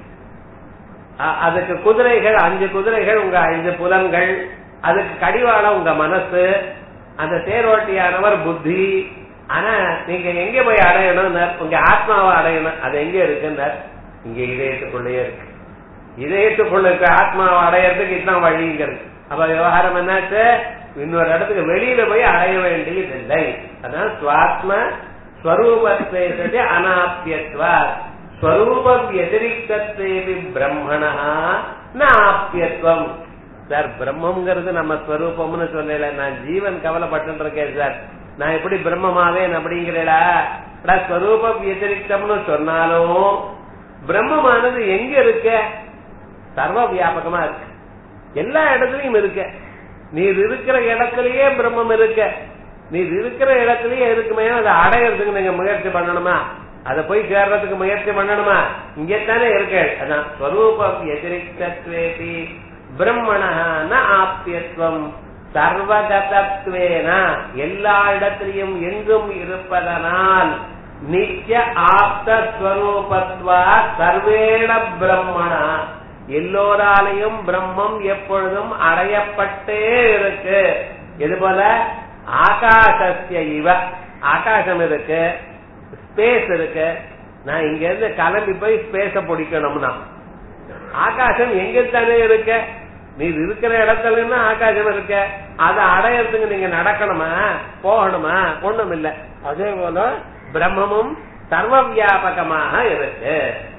அ- அதுக்கு குதிரைகள் அஞ்சு குதிரைகள் உங்க ஐந்து புலன்கள் அதுக்கு கடிவாளம் உங்க மனசு அந்த தேரோட்டியானவர் புத்தி ஆனா நீங்க எங்க போய் அடையணும் உங்க ஆத்மாவை அடையணும் அது எங்க இருக்குன்னார் இங்க இதயத்துக்குள்ளேயே இருக்கு இதயத்துக்குள்ள இருக்க ஆத்மாவை அடையறதுக்கு இதுதான் வழிங்கிறது அப்ப விவகாரம் என்னாச்சு இன்னொரு இடத்துக்கு வெளியில போய் அடைய வேண்டியதில்லை அதான் சுவாத்ம ஸ்வரூபத்தை அனாப்பியத்வா ஸ்வரூபம் எதிரிக்கத்தேவி பிரம்மணா நாப்பியத்துவம் சார் பிரம்மங்கிறது நம்ம ஸ்வரூபம்னு சொல்லல நான் ஜீவன் கவலைப்பட்டு இருக்கேன் சார் நான் எப்படி பிரம்மமாவேன் அப்படிங்கிறடா ஸ்வரூபம் எதிரிக்தம்னு சொன்னாலும் பிரம்மமானது எங்க இருக்க சர்வ வியாபகமா இருக்கு எல்லா இடத்துலயும் இருக்க நீர் இருக்கிற இடத்துலயே பிரம்மம் இருக்க நீர் இருக்கிற இடத்துலயே இருக்குமே அதை அடையறதுக்கு நீங்க முயற்சி பண்ணணுமா அதை போய் சேர்றதுக்கு முயற்சி பண்ணணுமா இங்கத்தானே இருக்க அதான் ஸ்வரூபம் எதிரிக்தத்வேதி பிரம்மண ந ஆப்பியத்துவம் சர்வகதத்வேன எல்லா இடத்திலையும் எங்கும் இருப்பதனால் நித்திய ஆப்த ஸ்வரூபத்வா சர்வேண பிரம்மணா எல்லோராலையும் பிரம்மம் எப்பொழுதும் அடையப்பட்டே இருக்கு இது போல ஆகாசஸ்ய இவ ஆகாசம் இருக்கு ஸ்பேஸ் இருக்கு நான் இங்க இருந்து கிளம்பி போய் ஸ்பேஸ பிடிக்கணும்னா ஆகாசம் எங்க தானே இருக்க நீ இருக்கிற இடத்துல இருந்து ஆகாசம் இருக்க அதை அடையறதுக்கு நீங்க நடக்கணுமா போகணுமா ஒண்ணும் இல்ல அதே போல பிரம்மமும் சர்வ வியாபகமாக இருக்கு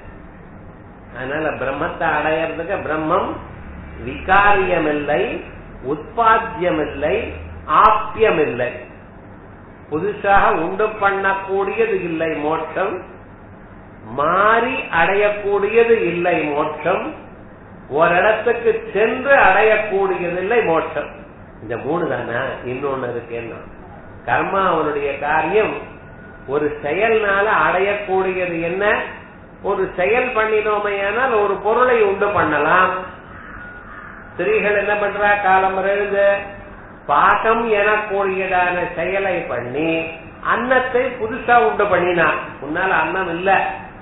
அதனால பிரம்மத்தை அடையறதுக்கு பிரம்மம் விகாரியமில்லை உற்பத்தியமில்லை ஆப்பியமில்லை புதுசாக உண்டு பண்ணக்கூடியது இல்லை மோட்சம் மாறி அடையக்கூடியது இல்லை மோட்சம் ஓரிடத்துக்கு சென்று அடையக்கூடியதில்லை மோட்சம் இந்த மூணு தானே இன்னொன்னு இருக்கேன்னா கர்மா அவனுடைய காரியம் ஒரு செயல்னால அடையக்கூடியது என்ன ஒரு செயல் பண்ணினோமையானால் ஒரு பொருளை உண்டு பண்ணலாம் ஸ்திரீகள் என்ன பண்றா காலம் எழுது பாகம் எனக்கூடியதான செயலை பண்ணி அன்னத்தை புதுசா உண்டு பண்ணினா முன்னால அன்னம் இல்ல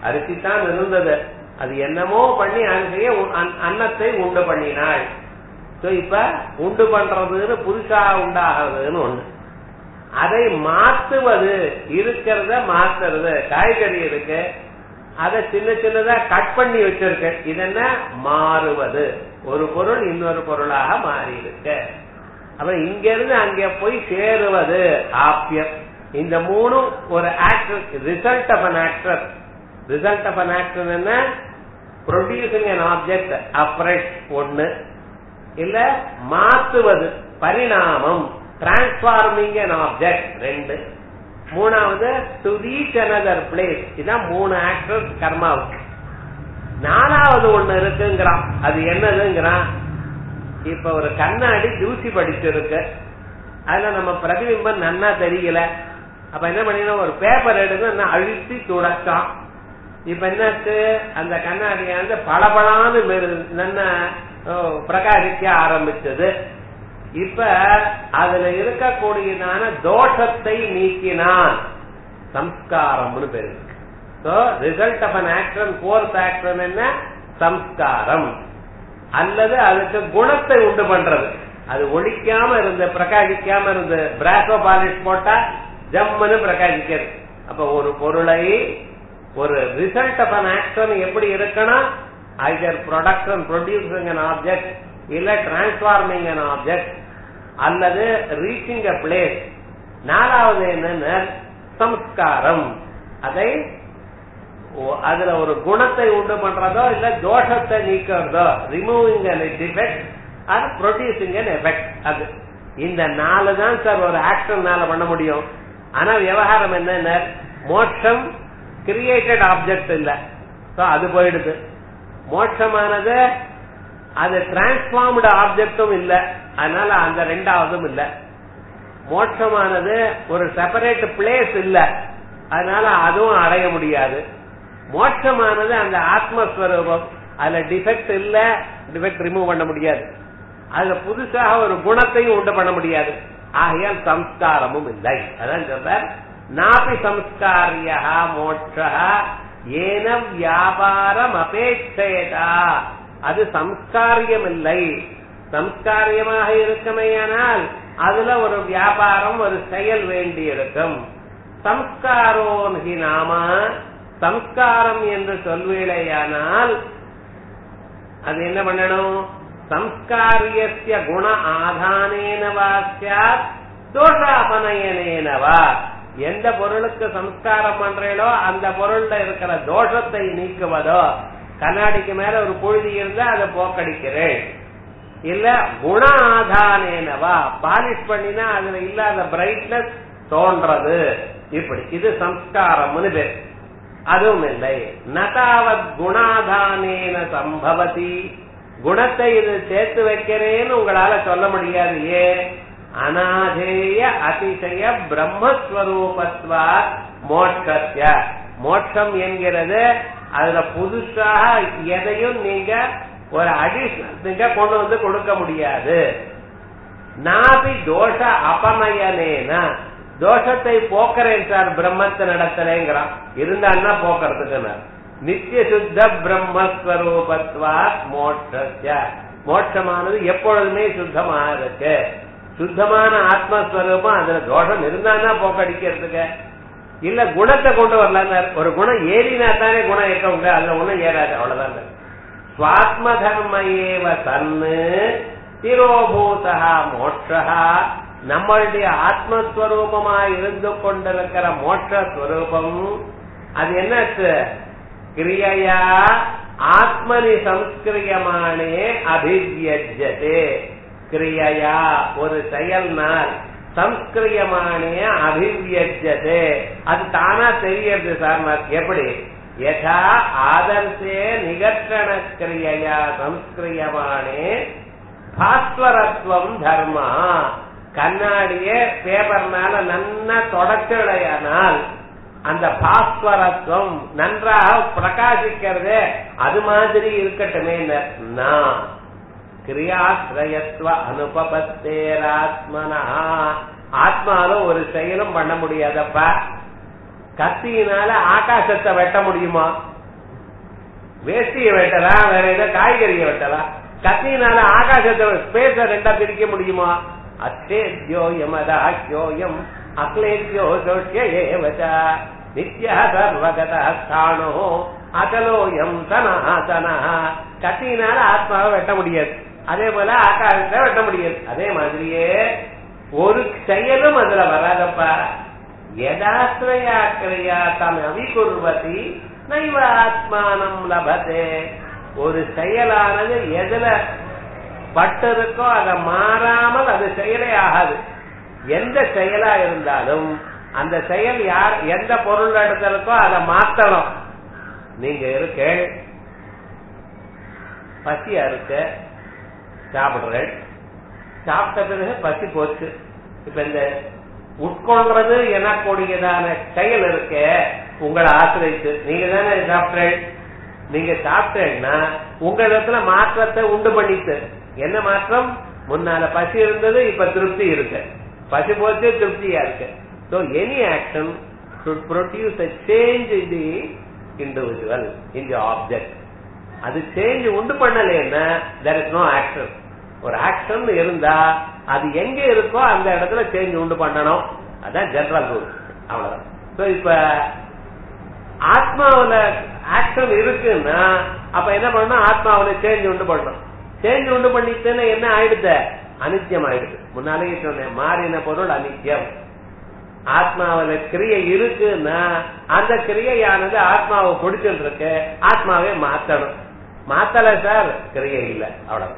அரிசி தான் இருந்தது அது என்னமோ பண்ணி அரிசியை அன்னத்தை உண்டு பண்ணினாள் சோ இப்ப உண்டு பண்றதுன்னு புதுசா உண்டாகிறதுன்னு ஒண்ணு அதை மாத்துவது இருக்கிறத மாத்துறது காய்கறி இருக்கு அதை சின்ன சின்னதா கட் பண்ணி வச்சிருக்க இது என்ன மாறுவது ஒரு பொருள் இன்னொரு பொருளாக மாறி இருக்கு அப்புறம் இங்க இருந்து அங்க போய் சேருவது ஆப்பியம் இந்த மூணும் ஒரு actor result of an actor result of an actor என்ன ப்ரொடியூசிங் அன் ஆப்ஜெக்ட் அப்ரெஷ் ஒண்ணு இல்ல மாத்துவது பரிணாமம் டிரான்ஸ்பார்மிங் அன் ஆப்ஜெக்ட் ரெண்டு மூணாவது டு ரீச் அனதர் பிளேஸ் இதான் மூணு ஆக்டர் கர்மாவுக்கு நாலாவது ஒண்ணு இருக்குங்கிறான் அது என்னதுங்கிறான் இப்ப ஒரு கண்ணாடி தூசி படிச்சிருக்கு அதுல நம்ம பிரதிபிம்பம் நன்னா தெரியல அப்ப என்ன பண்ணினா ஒரு பேப்பர் எடுத்து அழுத்தி துடைச்சான் இப்ப என்னாச்சு அந்த கண்ணாடியானது பளபளான்னு நல்ல பிரகாசிக்க ஆரம்பிச்சது இப்ப அதுல இருக்கக்கூடியதான தோஷத்தை நீக்கினான் சம்ஸ்காரம்னு பேரு result of an action fourth action என்ன சம்ஸ்காரம் அல்லது அதுக்கு குணத்தை உண்டு பண்றது அது ஒழிக்காம இருந்து பிரகாசிக்காம இருந்து பிராசோ பாலிஷ் போட்டா ஜம்முன்னு பிரகாசிக்கிறது அப்ப ஒரு பொருளை ஒரு ரிசல்ட் ஆஃப் அன் ஆக்ஷன் எப்படி இருக்கணும் either production producing an object இல்ல டிரான்ஸ்பார்மிங் அன் ஆப்ஜெக்ட் அல்லது ரீச்சிங் அ பிளேஸ் நாலாவது என்னன்னு சம்ஸ்காரம் அதை அதுல ஒரு குணத்தை உண்டு பண்றதோ இல்ல தோஷத்தை நீக்கிறதோ removing an defect or producing an effect அது இந்த நாலு தான் சார் ஒரு ஆக்ஷன்னால பண்ண முடியும் ஆனா விவகாரம் என்ன மோட்சம் கிரியேட்டட் ஆப்ஜெக்ட் இல்ல அது போயிடுது மோட்சமானது அது டிரான்ஸ்பார்ம்டு ஆப்ஜெக்டும் இல்ல அதனால அந்த ரெண்டாவதும் இல்ல மோட்சமானது ஒரு செப்பரேட் பிளேஸ் இல்ல அதனால அதுவும் அடைய முடியாது மோட்சமானது அந்த ஆத்மஸ்வரூபம் அதுல டிஃபெக்ட் இல்ல டிஃபெக்ட் ரிமூவ் பண்ண முடியாது அதுல புதுசாக ஒரு குணத்தையும் உண்டு பண்ண முடியாது ஆகையால் சம்ஸ்காரமும் இல்லை அதான் சொல்ற நாபி சம்ஸ்காரியா மோட்ச ஏன வியாபாரம் அபேட்சேதா அது சம்ஸ்காரியம் இல்லை சம்ஸ்காரியமாக இருக்குமேயானால் அதுல ஒரு வியாபாரம் ஒரு செயல் வேண்டி இருக்கும் சம்ஸ்காரோன்கி நாம சம்ஸ்காரம் என்று சொல்வேளையானால் அது என்ன பண்ணணும் சம்ஸ்காரியஸ்ய குண ஆதானேனவா சாத் தோஷாபனயனேனவா எந்த பொருளுக்கு சம்ஸ்காரம் பண்றீங்களோ அந்த பொருள்ல இருக்கிற தோஷத்தை நீக்குவதோ கண்ணாடிக்கு மேல ஒரு புழுதி இருந்தா அதை போக்கடிக்கிறேன் இல்ல குண ஆதானேனவா பாலிஷ் பண்ணினா அதுல இல்லாத பிரைட்னஸ் தோன்றது இப்படி இது சம்ஸ்காரம்னு பேர் அதுவும் இல்லை நதாவத் குணாதானேன சம்பவதி குணத்தை இது சேர்த்து வைக்கிறேன்னு உங்களால சொல்ல முடியாது ஏ அநாதேய அதிசய பிரம்மஸ்வரூபத்வா மோட்சத்ய மோட்சம் என்கிறது அதுல புதுசாக எதையும் நீங்க ஒரு அடிஷனல் நீங்க கொண்டு வந்து கொடுக்க முடியாது நாபி தோஷ அபமயனேன தோஷத்தை போக்குறேன் சார் பிரம்மத்தை நடத்துறேங்கிறான் இருந்தான்னா போக்குறதுக்கு நித்திய சுத்த பிரம்மஸ்வரூபத்வா மோட்ச மோட்சமானது எப்பொழுதுமே சுத்தமா இருக்கு சுத்தமான ஆத்மஸ்வரூபம் அதுல தோஷம் இருந்தான்னா போக்கடிக்கிறதுக்கு இல்ல குணத்தை கொண்டு வரலாம் ஒரு குணம் ஏறினா தானே குணம் ஏற்ற முடியாது அதுல ஒண்ணும் ஏறாது அவ்வளவுதான் சுவாத்ம தர்ம ஏவ தன்னு திரோபூதா மோட்சா நம்மளுடைய ஆத்மஸ்வரூபமா இருந்து கொண்டிருக்கிற மோட்சஸ்வரூபம் அது என்னாச்சு கிரியையா ஆத்மனி சம்ஸ்கிரியமானே அபிவியஜதே கிரியையா ஒரு செயல்னால் சம்ஸ்கிரியமானே அபிவியஜதே அது தானா தெரியறது சார் எப்படி யதா ஆதர்சே நிகர்ஷண கிரியையா சம்ஸ்கிரியமானே பாஸ்வரத்துவம் தர்மா கண்ணாடியே பேப்பர்னால நன்னா தொடச்சடையானால் அந்த பாஸ்வரத்துவம் நன்றாக பிரகாசிக்கிறது அது மாதிரி இருக்கட்டுமே நான் கிரியாசிரயத்துவ அனுபபத்தேராத்மனா ஆத்மால ஒரு செயலும் பண்ண முடியாதப்பா கத்தியினால ஆகாசத்தை வெட்ட முடியுமா வேஷ்டியை வெட்டலாம் வேற ஏதோ காய்கறியை வெட்டலாம் கத்தினால ஆகாசத்தை ஸ்பேஸ ரெண்டா பிரிக்க முடியுமா அச்சேத்யோ யமதாக்கியோயம் அக்லேத்யோ சோஷ்ய ஏவச்சா நித்யா சர்வகத ஸ்தானோ அகலோயம் சனாதனா கத்தினால ஆத்மாவை வெட்ட முடியாது அதே போல ஆகாசத்தை வெட்ட முடியாது அதே மாதிரியே ஒரு செயலும் அதுல வராதப்பா யதாஸ்ரயா கிரியா தம் அவிகுர்வதி நைவ ஆத்மானம் லபதே ஒரு செயலானது எதுல பட்டிருக்கோ அதை மாறாமல் அது செயலே ஆகாது எந்த செயலா இருந்தாலும் அந்த செயல் யார் எந்த பொருள் இடத்துல இருக்கோ அதை மாத்தணும் நீங்க இருக்க பசியா இருக்க சாப்பிடுறேன் சாப்பிட்ட பிறகு பசி போச்சு இப்ப இந்த உட்கொள்றது எனக்கூடியதான செயல் இருக்க உங்களை ஆசிரியத்து நீங்க தானே சாப்பிட்டேன் நீங்க சாப்பிட்டேன்னா உங்க இடத்துல மாற்றத்தை உண்டு பண்ணிட்டு என்ன மாற்றம் முன்னால பசி இருந்தது இப்ப திருப்தி இருக்கு பசி போச்சு திருப்தியா இருக்கு so any action should produce a change in the individual, in the object. அது சேஞ்ச் உண்டு பண்ணலைன்னா there is no action. ஒரு ஆக்ஷன் இருந்தா அது எங்க இருக்கோ அந்த இடத்துல சேஞ்ச் உண்டு பண்ணணும் அதான் ஜெனரல் ரூல் அவ்வளவுதான் ஸோ இப்ப ஆத்மாவுல ஆக்ஷன் இருக்குன்னா அப்ப என்ன பண்ணணும் ஆத்மாவுல சேஞ்ச் உண்டு பண்ணணும் சேஞ்ச் உண்டு பண்ணிட்டுன்னு என்ன ஆயிடுது அனித்தியம் ஆயிடுது முன்னாலேயே சொன்னேன் மாறின பொருள் அனித்தியம் ஆத்மாவில கிரியை இருக்குன்னா அந்த கிரியையானது ஆத்மாவை பிடிச்சிட்டு இருக்கு ஆத்மாவை மாத்தணும் மாத்தல சார் கிரியை இல்ல அவ்வளவு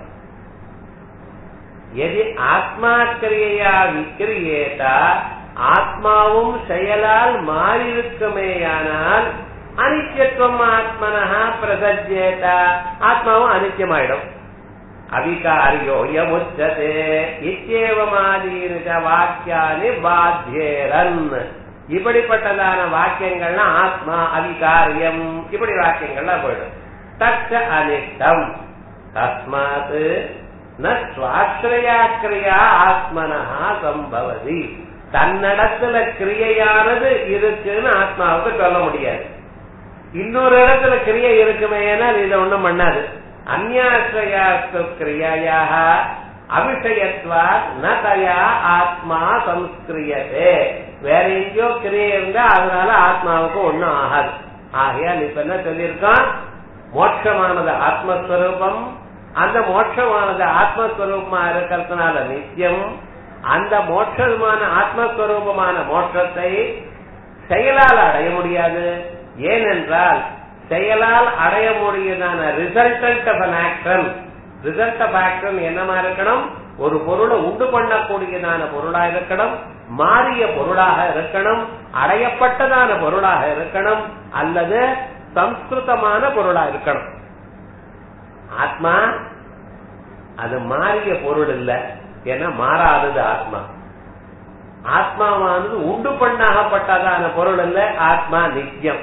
எது ஆத்மா கிரியையா விக்கிரியேட்டா ஆத்மாவும் செயலால் மாறியிருக்குமேயானால் அனித்தியத்துவம் ஆத்மனஹா பிரசஜேதா ஆத்மாவும் அனித்தியமாயிடும் அவிகாரியோ யமுச்சதே இச்சேவமாதீன வாக்கியானி பாத்தியேரன் இப்படிப்பட்டதான வாக்கியங்கள்லாம் ஆத்மா அவிகாரியம் இப்படி வாக்கியங்கள்லாம் போயிடும் தச்ச அனிஷ்டம் தஸ்மாத் ந சுவாசிரயா கிரியா ஆத்மனஹா சம்பவதி தன்னிடத்துல கிரியையானது இருக்குன்னு ஆத்மாவுக்கு சொல்ல முடியாது இன்னொரு இடத்துல கிரியை இருக்குமே ஏனால் இதை ஒண்ணும் பண்ணாது அந்யாசிரயாஸ்து கிரியாயாக அபிஷயத்வா ந தயா ஆத்மா சம்ஸ்கிரியதே வேற எங்கேயோ கிரியை இருந்தா அதனால ஆத்மாவுக்கு ஒண்ணும் ஆகாது ஆகையால் இப்ப என்ன சொல்லியிருக்கோம் மோட்சமானது ஆத்மஸ்வரூபம் அந்த மோட்சமானது ஆத்மஸ்வரூபமா இருக்கிறதுனால நித்தியம் அந்த மோட்சமான ஆத்மஸ்வரூபமான மோட்சத்தை செயலால் அடைய முடியாது ஏனென்றால் செயலால் அடைய முடியதான resultant of an action result of action என்னமா இருக்கணும் ஒரு பொருளை உண்டு பண்ணக்கூடியதான பொருளா இருக்கணும் மாறிய பொருளாக இருக்கணும் அடையப்பட்டதான பொருளாக இருக்கணும் அல்லது சம்ஸ்கிருதமான பொருளா இருக்கணும் ஆத்மா அது மாறிய பொருள் இல்ல ஏன்னா மாறாதது ஆத்மா ஆத்மாவானது உண்டு பண்ணாகப்பட்டதான பொருள் இல்ல ஆத்மா நித்தியம்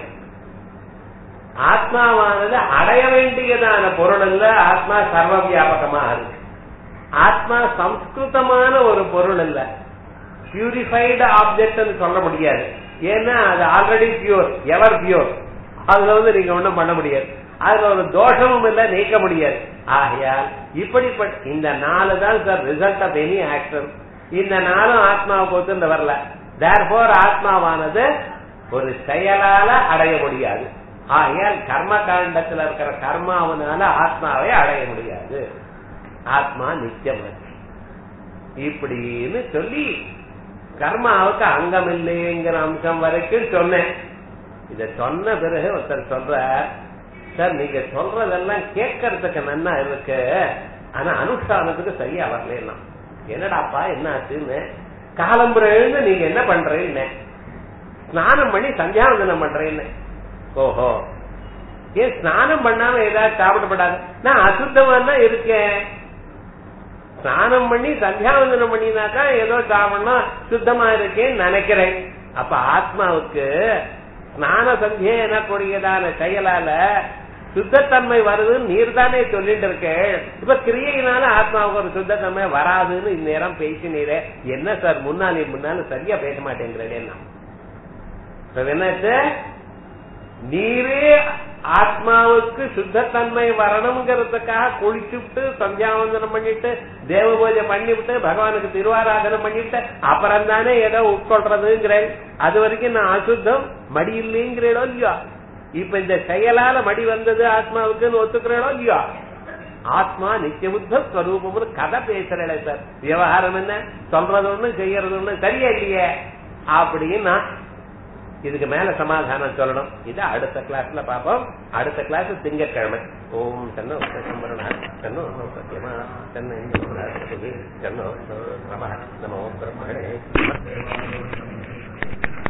ஆத்மாவானது அடைய வேண்டியதான பொருள் இல்ல ஆத்மா சர்வ வியாபகமா இருக்கு ஆத்மா சம்ஸ்கிருதமான ஒரு பொருள் இல்ல பியூரிஃபைடு ஆப்ஜெக்ட் சொல்ல முடியாது ஏன்னா அது ஆல்ரெடி பியூர் எவர் பியூர் அதுல வந்து நீங்க ஒண்ணும் பண்ண முடியாது அதுல ஒரு தோஷமும் இல்ல நீக்க முடியாது ஆகையால் இப்படிப்பட்ட இந்த நாலு தான் sir result of any action இந்த நாளும் ஆத்மாவுக்கு ஒத்துந்து வரல தேர்போர் ஆத்மாவானது ஒரு செயலால அடைய முடியாது ஆகையால் கர்ம காண்டத்துல இருக்கிற கர்மாவனால ஆத்மாவை அடைய முடியாது ஆத்மா நித்தியம் இப்படின்னு சொல்லி கர்மாவுக்கு அங்கம் இல்லைங்கிற அம்சம் வரைக்கும் சொன்னேன் இத சொன்ன பிறகு ஒருத்தர் சொல்ற சார் நீங்க சொல்றதெல்லாம் கேட்கறதுக்கு நன்னா இருக்கு ஆனா அனுஷ்டானத்துக்கு சரியா வரலாம் என்னடாப்பா என்ன ஆச்சுன்னு காலம்புற எழுந்து நீங்க என்ன பண்றேன்னு ஸ்நானம் பண்ணி சந்தியாவந்தனம் பண்றேன்னு ஓஹோ ஏன் ஸ்நானம் பண்ணாம ஏதாவது சாப்பிடப்படாது நான் அசுத்தமா தான் இருக்கேன் ஸ்நானம் பண்ணி சந்தியாவந்தனம் பண்ணினாக்கா ஏதோ சாப்பிடணும் சுத்தமா இருக்கேன்னு நினைக்கிறேன் அப்ப ஆத்மாவுக்கு ஸ்நான சந்தியை எனக்கூடியதான செயலால சுத்தத்தன்மை வருதுன்னு நீர் தானே சொல்லிட்டு இருக்க இப்ப கிரியையினால ஆத்மாவுக்கு ஒரு சுத்தத்தன்மை வராதுன்னு இந்நேரம் பேசினீரே என்ன சார் முன்னாலே முன்னாலும் சரியா பேச மாட்டேங்கிறேன் நான் என்னாச்சு நீரே ஆத்மாவுக்கு சுத்தத்தன்மை வரணுங்கிறதுக்காக குளிச்சுட்டு சந்தியாவந்தனம் பண்ணிட்டு தேவ பூஜை பண்ணிவிட்டு பகவானுக்கு திருவாராதனம் பண்ணிட்டு அப்புறம் தானே ஏதோ உட்கொள்றதுங்கிறேன் அது வரைக்கும் நான் அசுத்தம் மடி இல்லைங்கிறேடோ இல்லையோ இப்ப இந்த செயலால மடி வந்தது ஆத்மாவுக்குன்னு ஒத்துக்கிறேடோ இல்லையோ ஆத்மா நித்தியபுத்த ஸ்வரூபம்னு கதை பேசுறேன் சார் விவகாரம் என்ன சொல்றது ஒண்ணு செய்யறது ஒண்ணு சரியா இல்லையே அப்படின்னா இதுக்கு மேல சமாதானம் சொல்லணும் இது அடுத்த கிளாஸ்ல பாப்போம் அடுத்த கிளாஸ் திங்கட்கிழமை ஓம் தன்னோ சம்பரண தன்னோ சத்தியமா தன்னை தன்னோ நம நமோ பிரம்மணே